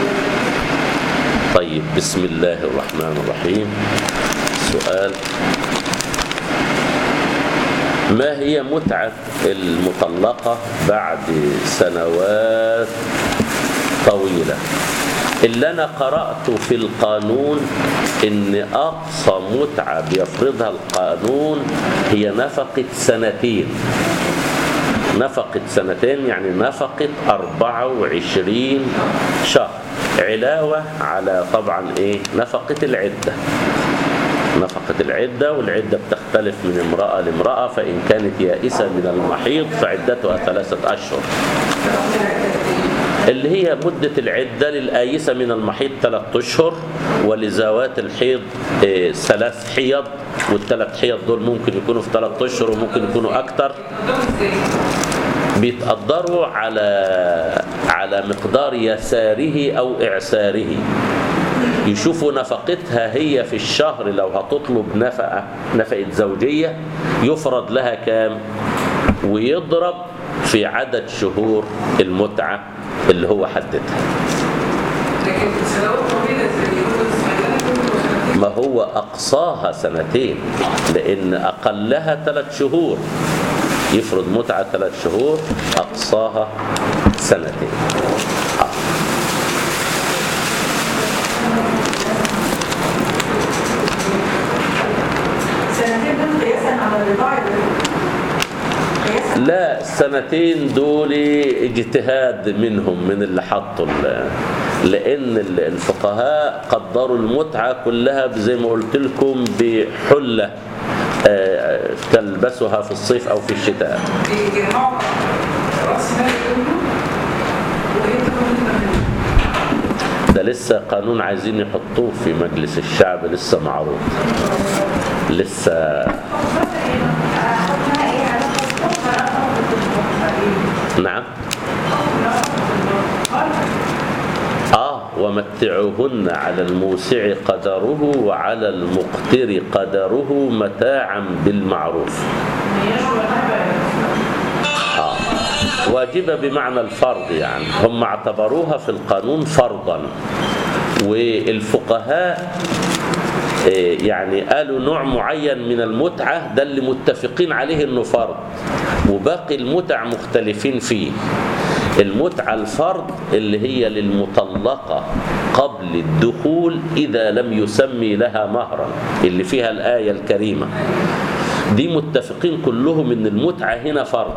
مش طيب بسم الله الرحمن الرحيم سؤال ما هي متعة المطلقة بعد سنوات طويلة اللي أنا قرأته في القانون إن أقصى متعة بيفرضها القانون هي نفقة سنتين نفقة سنتين يعني نفقة 24 شهر علاوة على طبعا ايه نفقة العدة نفقة العدة والعدة بتختلف من امرأة لامرأة فإن كانت يائسة من المحيض فعدتها ثلاثة أشهر اللي هي مدة العدة للآيسة من المحيض ثلاثة أشهر ولذوات الحيض إيه، ثلاث حيض والثلاث حيض دول ممكن يكونوا في ثلاثة أشهر وممكن يكونوا أكتر بيتقدروا على على مقدار يساره أو إعساره يشوفوا نفقتها هي في الشهر لو هتطلب نفقة نفقة زوجية يفرض لها كام ويضرب في عدد شهور المتعة اللي هو حددها لكن سنوات طويلة زي يقول الصغيرة ما هو أقصاها سنتين لأن أقلها ثلاث شهور يفرض متعة ثلاث شهور أقصاها سنتين آه. سنتين دول قياسا على الرضاعة قياسا لا السنتين دول اجتهاد منهم من اللي حطوا ال- لأن ال- الفقهاء قدروا المتعة كلها زي ما قلت لكم بحلة آه، تلبسها في الصيف أو في الشتاء بيجمعوا رأس مال كله وهي تكون المغنية ده لسه قانون عايزين يحطوه في مجلس الشعب لسه معروض لسه حكمها ايه على نعم آه ومتعوهن على الموسع قدره وعلى المقتر قدره متاعا بالمعروف آه واجبة بمعنى الفرض يعني هم اعتبروها في القانون فرضا والفقهاء آه، يعني قالوا نوع معين من المتعة ده اللي متفقين عليه انه فرض وباقي المتع مختلفين فيه المتعة الفرض اللي هي للمطلقة قبل الدخول إذا لم يسمي لها مهرا اللي فيها الآية الكريمة دي متفقين كلهم ان المتعة هنا فرض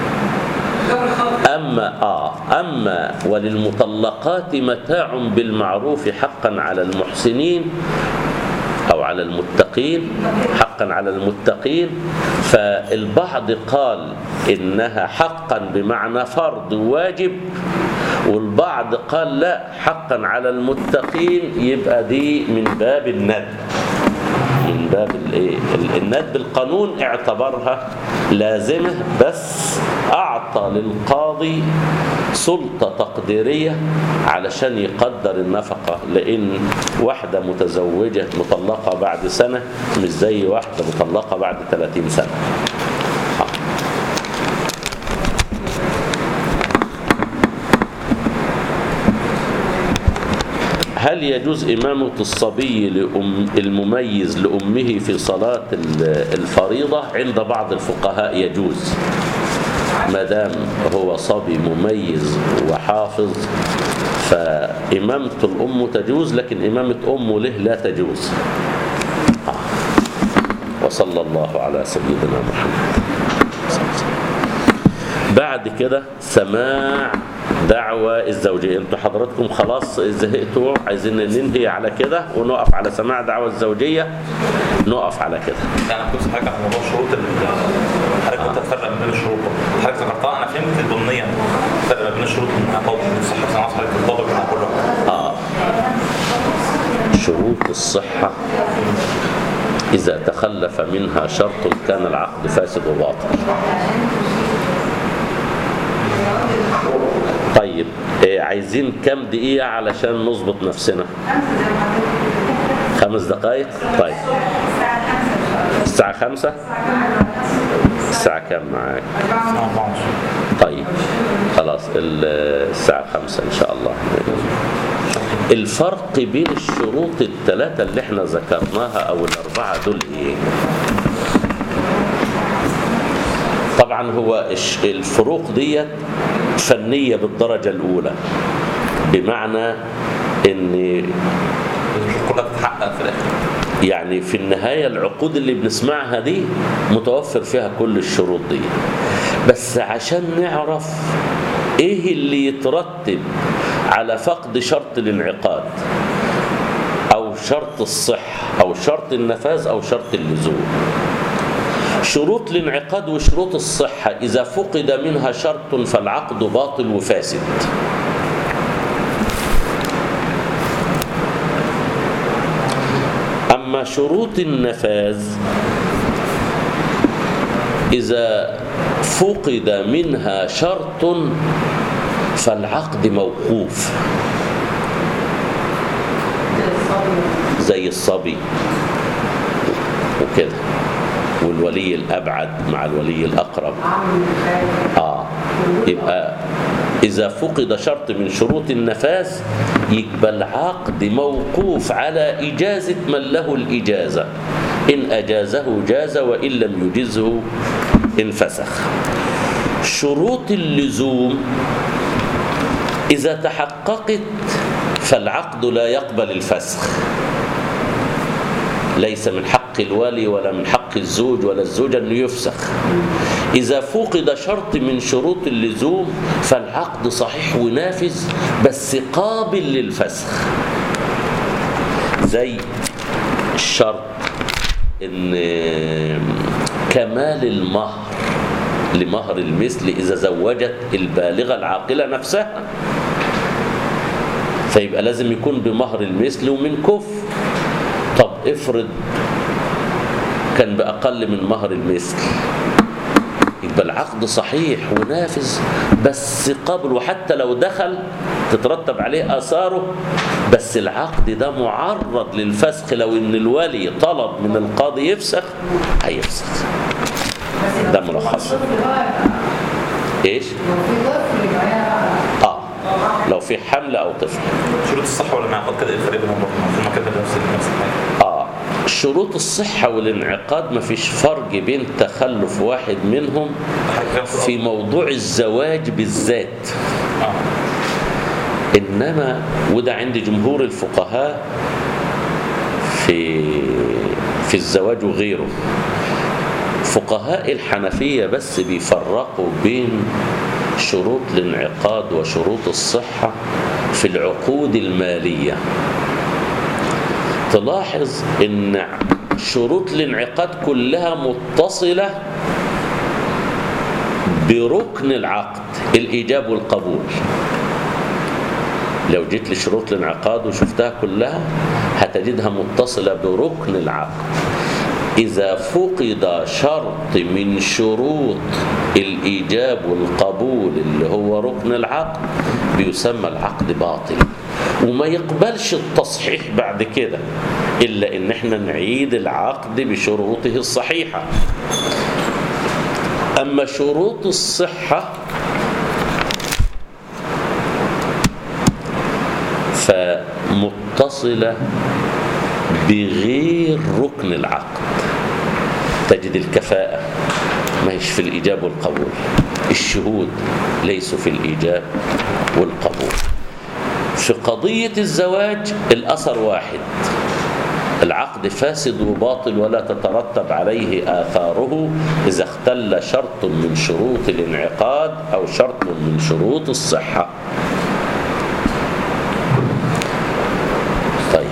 أما آه أما وللمطلقات متاع بالمعروف حقا على المحسنين أو على المتقين حقا على المتقين فالبعض قال إنها حقا بمعنى فرض واجب والبعض قال لا حقا على المتقين يبقى دي من باب الند من باب الايه ال- الند بالقانون اعتبرها لازمه بس اعطى للقاضي سلطه تقديريه علشان يقدر النفقه لان واحده متزوجه مطلقه بعد سنه مش زي واحده مطلقه بعد 30 سنه آه. هل يجوز إمامة الصبي لأم المميز لأمه في صلاة ال- الفريضة عند بعض الفقهاء يجوز ما دام هو صبي مميز وحافظ فإمامة الأم تجوز لكن إمامة أمه له لا تجوز آه. وصلى الله على سيدنا محمد بعد كده سماع دعوة الزوجية انتوا حضراتكم خلاص زهقتوا عايزين ننهي على كده ونقف على سماع دعوة الزوجية نقف على كده يعني انا كنت حضرتك على موضوع الشروط ال- حضرتك كنت تفرق بين الشروط حضرتك ذكرتها انا فهمت ضمنيا الفرق ما بين الشروط والانعقاد الصحه في عصر حضرتك الطالب بين كلهم آه. شروط الصحة إذا تخلف منها شرط كان العقد فاسد وباطل طيب إيه عايزين كم دقيقة علشان نظبط نفسنا خمس دقائق طيب الساعة خمسة الساعة كم معاك طيب خلاص ال- الساعة خمسة إن شاء الله الفرق بين الشروط الثلاثة اللي احنا ذكرناها أو الأربعة دول إيه؟ طبعا هو الش- الفروق ديت فنية بالدرجة الأولى بمعنى إن الشروط كلها تتحقق في الاخر يعني في النهاية العقود اللي بنسمعها دي متوفر فيها كل الشروط دي بس عشان نعرف ايه اللي يترتب على فقد شرط الانعقاد او شرط الصحة او شرط النفاذ او شرط اللزوم شروط الانعقاد وشروط الصحة إذا فقد منها شرط فالعقد باطل وفاسد أما شروط النفاذ إذا فقد منها شرط فالعقد موقوف زي الصبي وكده والولي الأبعد مع الولي الأقرب آه يبقى إذا فقد شرط من شروط النفاذ يبقى العقد موقوف على إجازة من له الإجازة إن أجازه جاز وإن لم يجزه انفسخ شروط اللزوم إذا تحققت فالعقد لا يقبل الفسخ ليس من حق الولي ولا من حق الزوج ولا الزوجة أنه يفسخ إذا فقد شرط من شروط اللزوم فالعقد صحيح ونافذ بس قابل للفسخ زي الشرط إن كمال المهر لمهر المثل إذا زوجت البالغة العاقلة نفسها فيبقى لازم يكون بمهر المثل ومن كفر طب افرض كان بأقل من مهر المثل يبقى العقد صحيح ونافذ بس قبل وحتى لو دخل تترتب عليه آثاره بس العقد ده معرض للفسخ لو ان الولي طلب من القاضي يفسخ هيفسخ ده ملخص ايش لو في طفل يبقى هي بقى اه لو في حمل او طفل شروط الصحه والانعقاد كده ايه الفرق بينهم برضه هم كده نفس نفس الحاجه اه شروط الصحة والانعقاد مفيش فرق بين تخلف واحد منهم حاجه في موضوع الزواج بالذات اه إنما وده عند جمهور الفقهاء في في الزواج وغيره فقهاء الحنفية بس بيفرقوا بين شروط الانعقاد وشروط الصحة في العقود المالية تلاحظ ان شروط الانعقاد كلها متصلة بركن العقد الإيجاب والقبول لو جيت لشروط الانعقاد وشفتها كلها هتجدها متصلة بركن العقد إذا فقد شرط من شروط الإيجاب والقبول اللي هو ركن العقد بيسمى العقد باطل وما يقبلش التصحيح بعد كده إلا إن احنا نعيد العقد بشروطه الصحيحة أما شروط الصحة فمتصلة بغير ركن العقد تجد الكفاءة ما هيش في الإيجاب والقبول الشهود ليسوا في الإيجاب والقبول في قضية الزواج الأثر واحد العقد فاسد وباطل ولا تترتب عليه آثاره إذا اختل شرط من شروط الانعقاد أو شرط من شروط الصحة طيب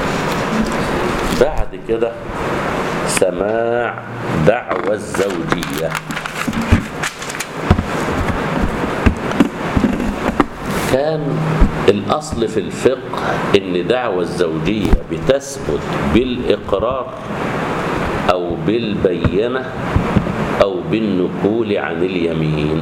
بعد كده سماع دعوى الزوجية كان الأصل في الفقه إن دعوة الزوجية بتثبت بالإقرار أو بالبينة أو بالنقول عن اليمين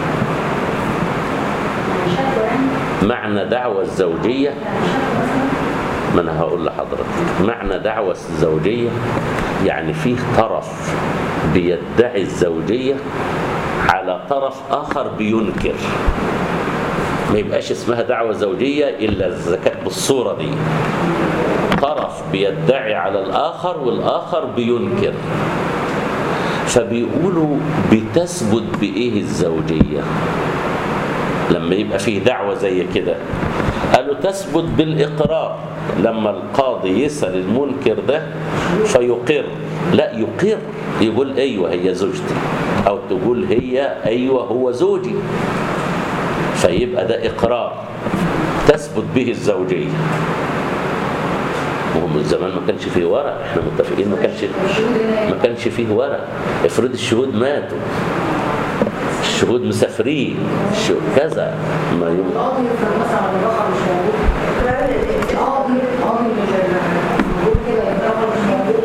شكوى يعني معنى دعوة الزوجية شكوى مثلا ما أنا هقول لحضرتك معنى دعوة الزوجية يعني فيه طرف بيدعي الزوجية على طرف آخر بينكر ما يبقاش اسمها دعوة زوجية إلا إذا كانت بالصورة دي طرف بيدعي على الآخر والآخر بينكر فبيقولوا بتثبت بإيه الزوجية لما يبقى فيه دعوة زي كده قالوا تثبت بالإقرار لما القاضي يسأل المنكر ده فيقر لا يقر يقول أيوة هي زوجتي أو تقول هي أيوة هو زوجي فيبقى ده إقرار تثبت به الزوجية وهو من زمان ما كانش فيه ورق احنا متفقين ما كانش ما كانش فيه ورق افرض الشهود ماتوا الشهود مسافرين الشهود كذا ما يوم القاضي يفرض مثلا على الرقم مش موجود القاضي القاضي مش موجود كده الرقم مش موجود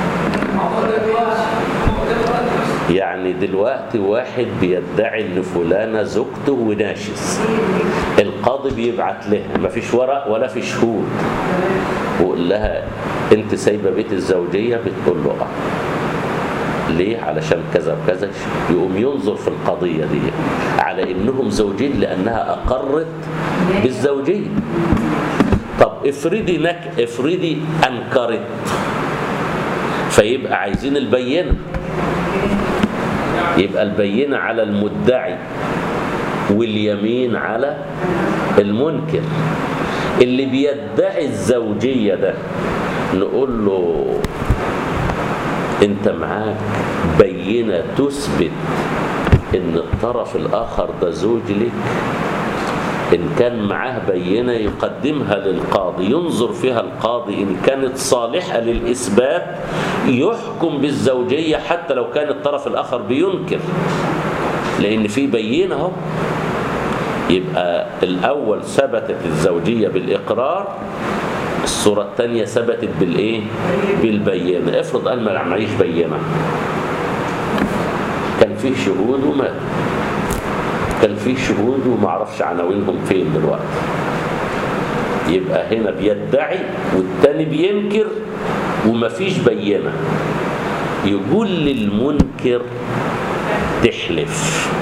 يعني دلوقتي واحد بيدعي ان فلانه زوجته وناشز القاضي بيبعت لها ما فيش ورق ولا في شهود ويقول لها انت سايبه بيت الزوجيه بتقول له اه ليه علشان كذا وكذا يقوم ينظر في القضيه دي على انهم زوجين لانها اقرت بالزوجيه طب افرضي نك افرضي انكرت فيبقى عايزين البينه يبقى البينة على المدعي واليمين على المنكر اللي بيدعي الزوجية ده نقول له انت معاك بينة تثبت ان الطرف الاخر ده زوج لك إن كان معاه بينة يقدمها للقاضي ينظر فيها القاضي إن كانت صالحة للإثبات يحكم بالزوجية حتى لو كان الطرف الآخر بينكر لأن في بينة اهو يبقى الأول ثبتت الزوجية بالإقرار الصورة الثانية ثبتت بالإيه؟ بالبينة افرض قال ما معيش بينة كان فيه شهود ومات كان فيه شهود وما اعرفش عناوينهم فين دلوقتي يبقى هنا بيدعي والتاني بينكر ومفيش بينة يقول للمنكر تحلف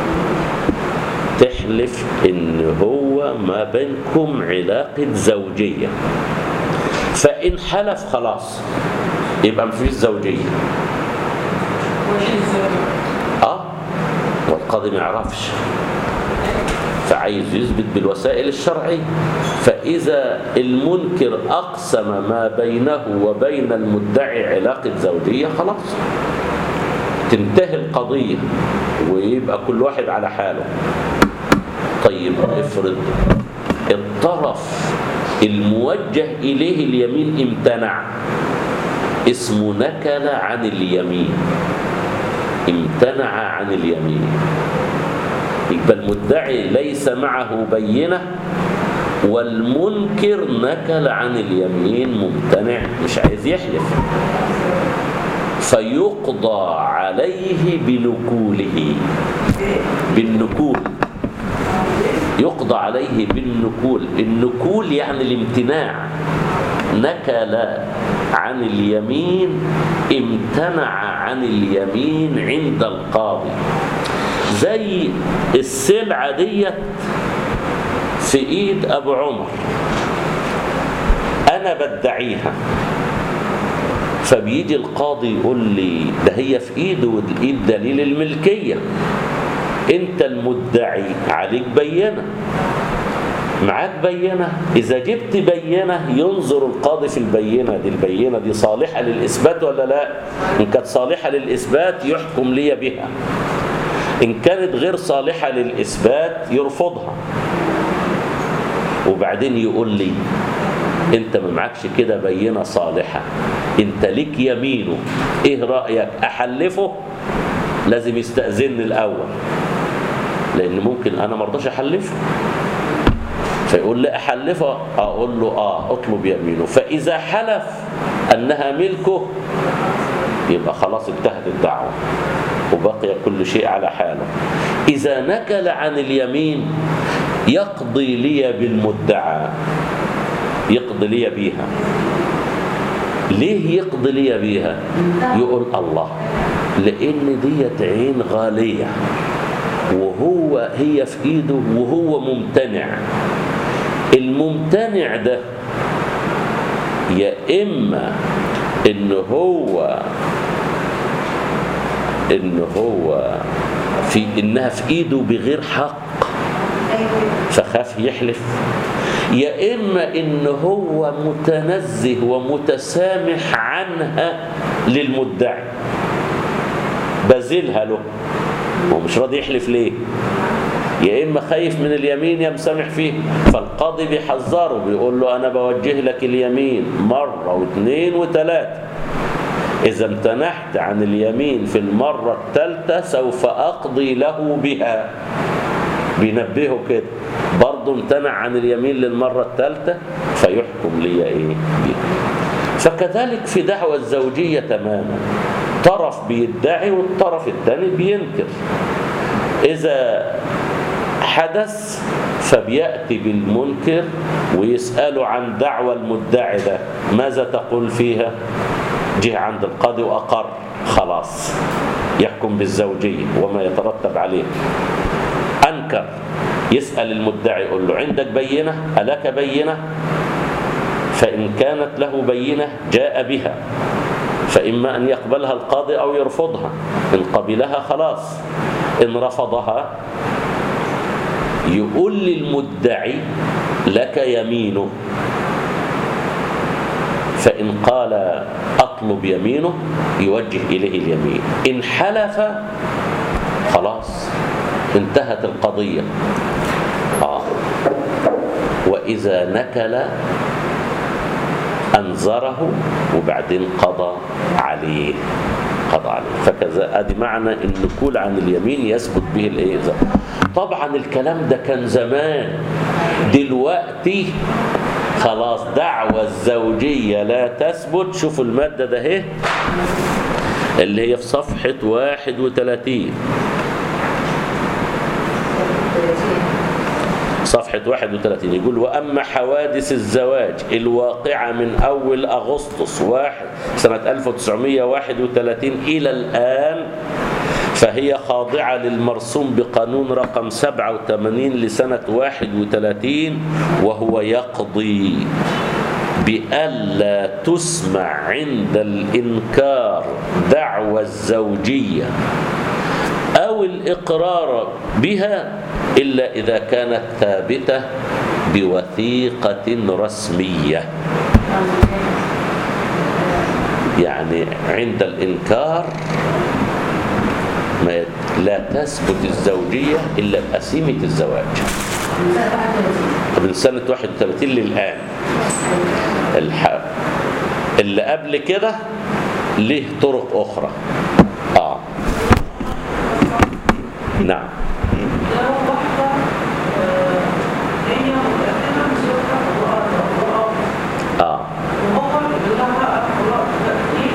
تحلف ان هو ما بينكم علاقة زوجية فإن حلف خلاص يبقى مفيش زوجية اه والقاضي ما يعرفش فعايز يثبت بالوسائل الشرعية فإذا المنكر أقسم ما بينه وبين المدعي علاقة زوجية خلاص تنتهي القضية ويبقى كل واحد على حاله طيب افرض الطرف الموجه إليه اليمين امتنع اسمه نكل عن اليمين امتنع عن اليمين يبقى المدعي ليس معه بينة والمنكر نكل عن اليمين ممتنع مش عايز يحلف فيقضى عليه بنكوله بالنكول يقضى عليه بالنكول النكول يعني الامتناع نكل عن اليمين امتنع عن اليمين عند القاضي زي السلعة ديت في ايد ابو عمر انا بدعيها فبيجي القاضي يقول لي ده هي في ايده والايد دليل الملكية انت المدعي عليك بينه معاك بينة إذا جبت بينة ينظر القاضي في البينة دي البينة دي صالحة للإثبات ولا لا إن كانت صالحة للإثبات يحكم لي بها إن كانت غير صالحة للإثبات يرفضها وبعدين يقول لي انت ما معكش كده بينة صالحة انت ليك يمينه ايه رأيك احلفه لازم يستأذنني الاول لان ممكن انا مرضاش احلفه فيقول لي أحلفه أقول له آه اطلب يمينه فإذا حلف أنها ملكه يبقى خلاص انتهت الدعوة وبقي كل شيء على حاله إذا نكل عن اليمين يقضي لي بالمدعى يقضي لي بيها ليه يقضي لي بيها يقول الله لأن ديت عين غالية وهو هي في ايده وهو ممتنع الممتنع ده يا اما ان هو ان هو في انها في ايده بغير حق فخاف يحلف يا اما ان هو متنزه ومتسامح عنها للمدعي بذلها له هو مش راضي يحلف ليه يا اما خايف من اليمين يا مسامح فيه فالقاضي بيحذره بيقول له انا بوجه لك اليمين مره واثنين وثلاثه اذا امتنحت عن اليمين في المره الثالثه سوف اقضي له بها بينبهه كده برضه امتنع عن اليمين للمره الثالثه فيحكم لي ايه بها فكذلك في دعوى الزوجيه تماما طرف بيدعي والطرف الثاني بينكر إذا حدث فبيأتي بالمنكر ويسأله عن دعوى المدعي ده ماذا تقول فيها جه عند القاضي وأقر خلاص يحكم بالزوجية وما يترتب عليه أنكر يسأل المدعي يقول له عندك بينة ألك بينة فإن كانت له بينة جاء بها فإما أن يقبلها القاضي أو يرفضها إن قبلها خلاص إن رفضها يقول للمدعي لك يمينه فإن قال أطلب يمينه يوجه إليه اليمين إن حلف خلاص انتهت القضية آه. وإذا نكل أنظره وبعدين قضى عليه قضى عليه فكذا ادي معنى النكول عن اليمين يثبت به الايه طبعا الكلام ده كان زمان دلوقتي خلاص دعوة الزوجية لا تثبت شوفوا المادة ده اهي اللي هي في صفحة 31 صفحة 31 يقول وأما حوادث الزواج الواقعة من أول أغسطس واحد سنة 1931 إلى الآن فهي خاضعة للمرسوم بقانون رقم 87 لسنة 31 وهو يقضي بألا تسمع عند الإنكار دعوى الزوجية أو الإقرار بها إلا إذا كانت ثابتة بوثيقة رسمية يعني عند الإنكار ما لا تثبت الزوجية إلا بأسيمة الزواج من سنة 31 للآن الح... اللي قبل كده ليه طرق أخرى آه نعم لو واحدة آه، هي متأكدة من زوجها وأب آه وهو بيقول لها خلاص تأكيد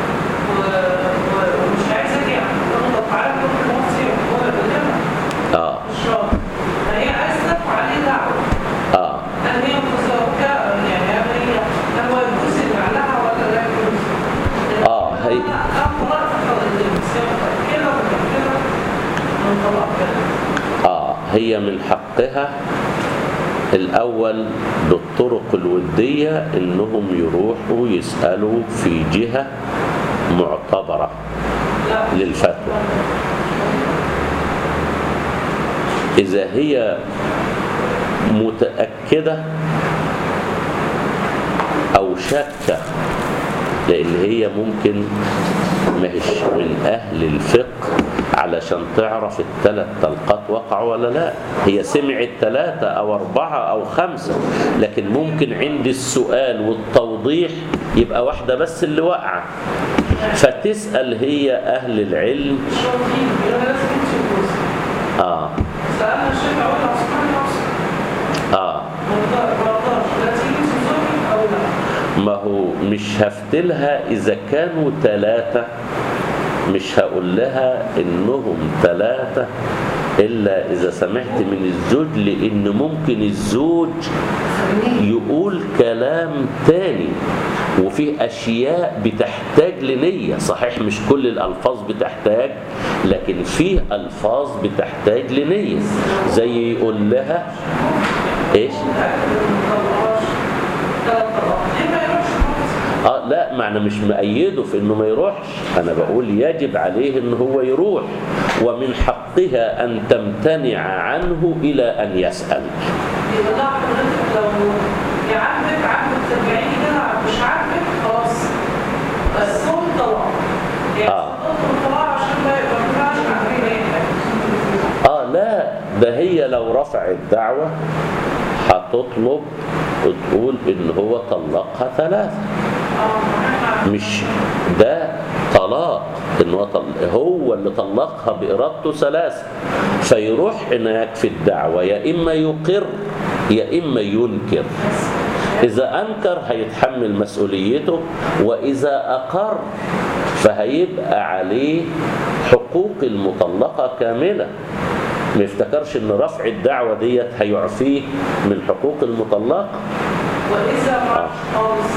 ومش عايزة يعني طب تعالى نروح مصر هو بيقول لها آه الشهر فهي عايزة تدفع عليه دعوة آه هل هي متزوجة يعني هل هي هل هو الجوز اللي عليها ولا لا الجوز؟ آه هي أنا طلعت كده وكده من طلاق كده آه هي من حقها الأول بالطرق الودية إنهم يروحوا يسألوا في جهة معتبرة للفتوى إذا هي متأكدة أو شاكة لأن هي ممكن مش من أهل الفقه علشان تعرف الثلاث طلقات وقعوا ولا لا هي سمعت ثلاثة أو أربعة أو خمسة لكن ممكن عند السؤال والتوضيح يبقى واحدة بس اللي وقع فتسأل هي أهل العلم شرطين بيقول لها لازم تمشي الجوز آه سألنا الشيخ أقول له سبحان الله آه لا تيجي سوزوكي او لا ما هو مش هفتلها إذا كانوا ثلاثة مش هقول لها إنهم ثلاثة إلا إذا سمحت من الزوج لأن ممكن الزوج يقول كلام تاني وفي أشياء بتحتاج لنية صحيح مش كل الألفاظ بتحتاج لكن في ألفاظ بتحتاج لنية زي يقول لها إيش؟ اه لا ما انا مش مأيده في انه ما يروحش انا بقول يجب عليه ان هو يروح ومن حقها ان تمتنع عنه الى ان يسأل يبقى ده حضرتك لو يعجبك عجبك ترجعيني كده مش عاجبك خلاص بس هو طلاق يعني آه. صدقت الطلاق عشان ما يبقى ما ينفعش عارفين اي حاجه اه لا ده هي لو رفعت دعوة هتطلب وتقول ان هو طلقها ثلاثة مش ده طلاق ان هو طل... هو اللي طلقها بارادته ثلاثه فيروح هناك في الدعوه يا اما يقر يا اما ينكر اذا انكر هيتحمل مسؤوليته واذا اقر فهيبقى عليه حقوق المطلقه كامله ما يفتكرش ان رفع الدعوه ديت هيعفيه من حقوق المطلقه واذا ما عرفش خالص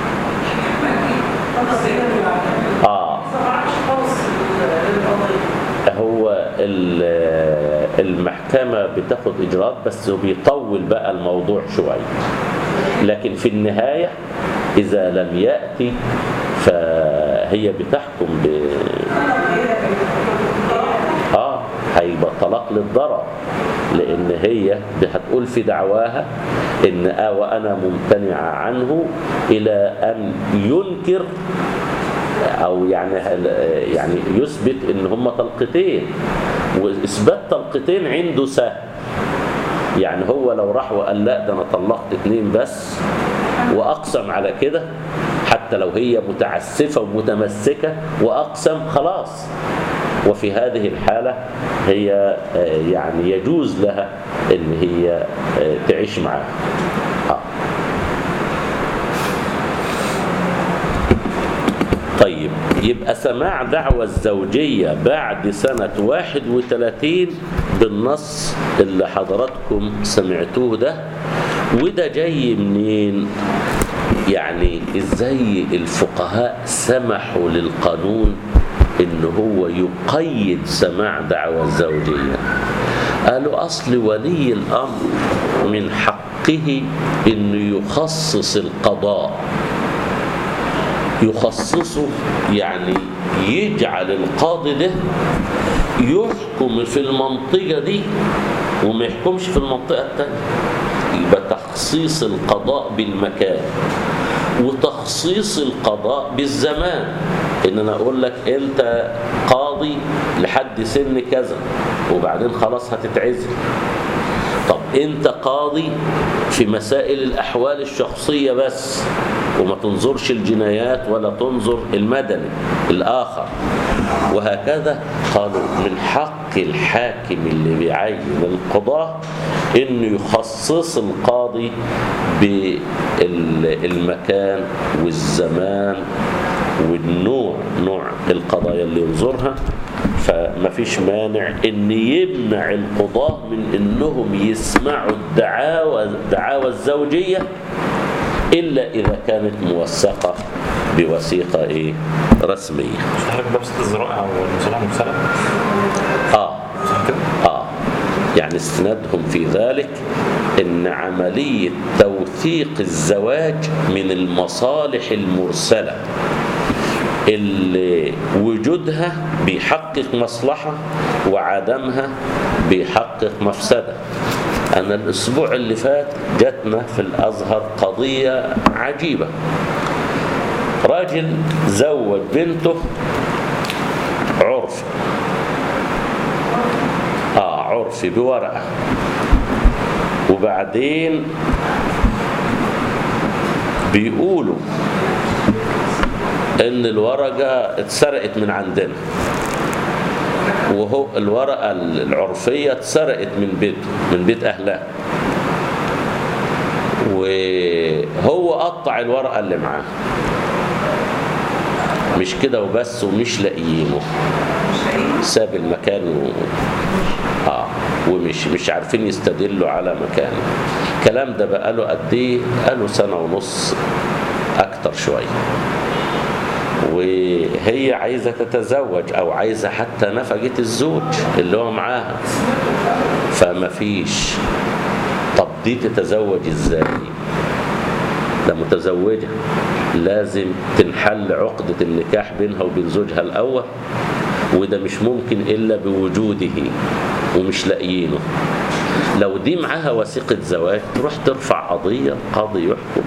خلاص هي اللي بعدها. اه اذا ما عرفش خالص القضيه هو ال- المحكمة بتاخد إجراءات بس بيطول بقى الموضوع شوية لكن في النهاية إذا لم يأتي فهي بتحكم ب... آه هيبقى طلاق للضرر لأن هي هتقول في دعواها إن آه وأنا ممتنعة عنه إلى أن ينكر او يعني يعني يثبت ان هم طلقتين واثبات طلقتين عنده سهل يعني هو لو راح وقال لا ده انا طلقت اتنين بس واقسم على كده حتى لو هي متعسفه ومتمسكه واقسم خلاص وفي هذه الحاله هي آه، يعني يجوز لها ان هي آه، تعيش معاه آه. طيب يبقى سماع دعوى الزوجية بعد سنة 31 بالنص اللي حضراتكم سمعتوه ده وده جاي منين يعني ازاي الفقهاء سمحوا للقانون ان هو يقيد سماع دعوى الزوجية قالوا اصل ولي الامر من حقه انه يخصص القضاء يخصصه يعني يجعل القاضي ده يحكم في المنطقة دي وما يحكمش في المنطقة التانية يبقى تخصيص القضاء بالمكان وتخصيص القضاء بالزمان ان انا اقول لك انت قاضي لحد سن كذا وبعدين خلاص هتتعزل طب انت قاضي في مسائل الاحوال الشخصيه بس وما تنظرش الجنايات ولا تنظر المدني الاخر وهكذا قالوا من حق الحاكم اللي بيعين القضاه انه يخصص القاضي بالمكان والزمان والنوع نوع القضايا اللي ينظرها فما فيش مانع ان يمنع القضاة من انهم يسمعوا الدعاوى الدعاوى الزوجية الا اذا كانت موثقة بوثيقة ايه رسمية مش حضرتك باب ست الذرائع والمصالحه المرسله اه صح كده؟ آه يعني استنادهم في ذلك ان عملية توثيق الزواج من المصالح المرسلة اللي وجودها بيحقق مصلحة وعدمها بيحقق مفسدة أنا الأسبوع اللي فات جاتنا في الأزهر قضية عجيبة راجل زوج بنته عرف آه عرفي بورقة وبعدين بيقولوا ان الورقة اتسرقت من عندنا وهو الورقة العرفية اتسرقت من بيته من بيت اهلها وهو قطع الورقة اللي معاه مش كده وبس ومش لاقيينه مش لاقيين ساب المكان و... اه ومش مش عارفين يستدلوا على مكانه الكلام ده بقاله قد ايه قاله سنه ونص اكتر شويه وهي عايزه تتزوج او عايزه حتى نفقه الزوج اللي هو معاها فما فيش طب دي تتزوج ازاي ده متزوجة لازم تنحل عقدة النكاح بينها وبين زوجها الأول وده مش ممكن إلا بوجوده ومش لاقيينه لو دي معاها وثيقة زواج تروح ترفع قضية قاضي يحكم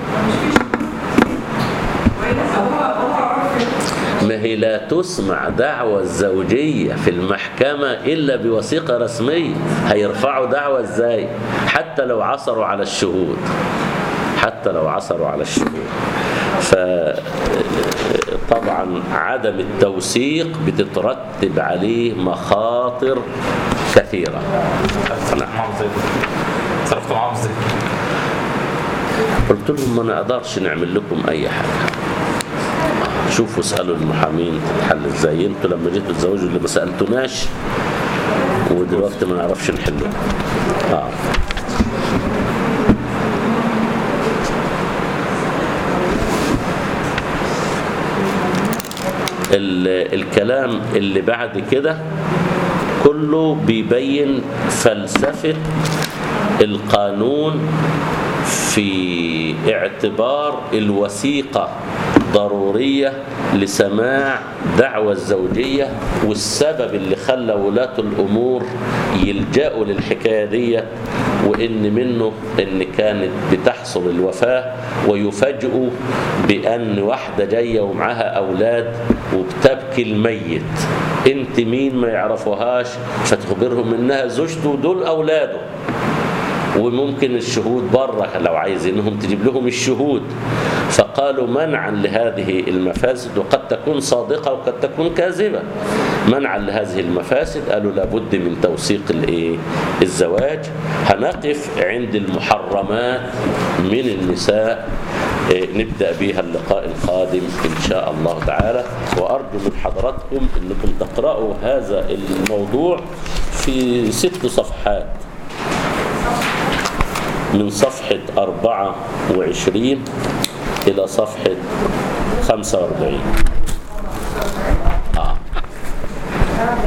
هو هو عرف ما هي لا تسمع دعوى الزوجية في المحكمة إلا بوثيقة رسمية هيرفعوا دعوى إزاي حتى لو عثروا على الشهود حتى لو عثروا على الشهود فطبعا عدم التوثيق بتترتب عليه مخاطر كثيرة صرفت معاهم ازاي صرفت معاهم ازاي قلت لهم ما نقدرش نعمل لكم أي حاجة شوفوا اسألوا المحامين تتحل ازاي انتوا لما جيتوا تتزوجوا اللي ما سألتوناش ودلوقتي ما نعرفش نحله اه ال- الكلام اللي بعد كده كله بيبين فلسفة القانون في اعتبار الوثيقة ضرورية لسماع دعوى الزوجية والسبب اللي خلى ولاة الأمور يلجأوا للحكاية دي وإن منه إن كانت بتحصل الوفاة ويفاجئوا بأن واحدة جاية ومعاها أولاد وبتبكي الميت انت مين ما يعرفوهاش فتخبرهم انها زوجته ودول اولاده وممكن الشهود بره لو عايزينهم تجيب لهم الشهود فقالوا منعا لهذه المفاسد وقد تكون صادقة وقد تكون كاذبة منعا لهذه المفاسد قالوا لابد من توثيق الايه الزواج هنقف عند المحرمات من النساء إيه، نبدأ بها اللقاء القادم إن شاء الله تعالى وأرجو من حضراتكم أنكم تقرأوا هذا الموضوع في ست صفحات من صفحة 24 إلى صفحة 45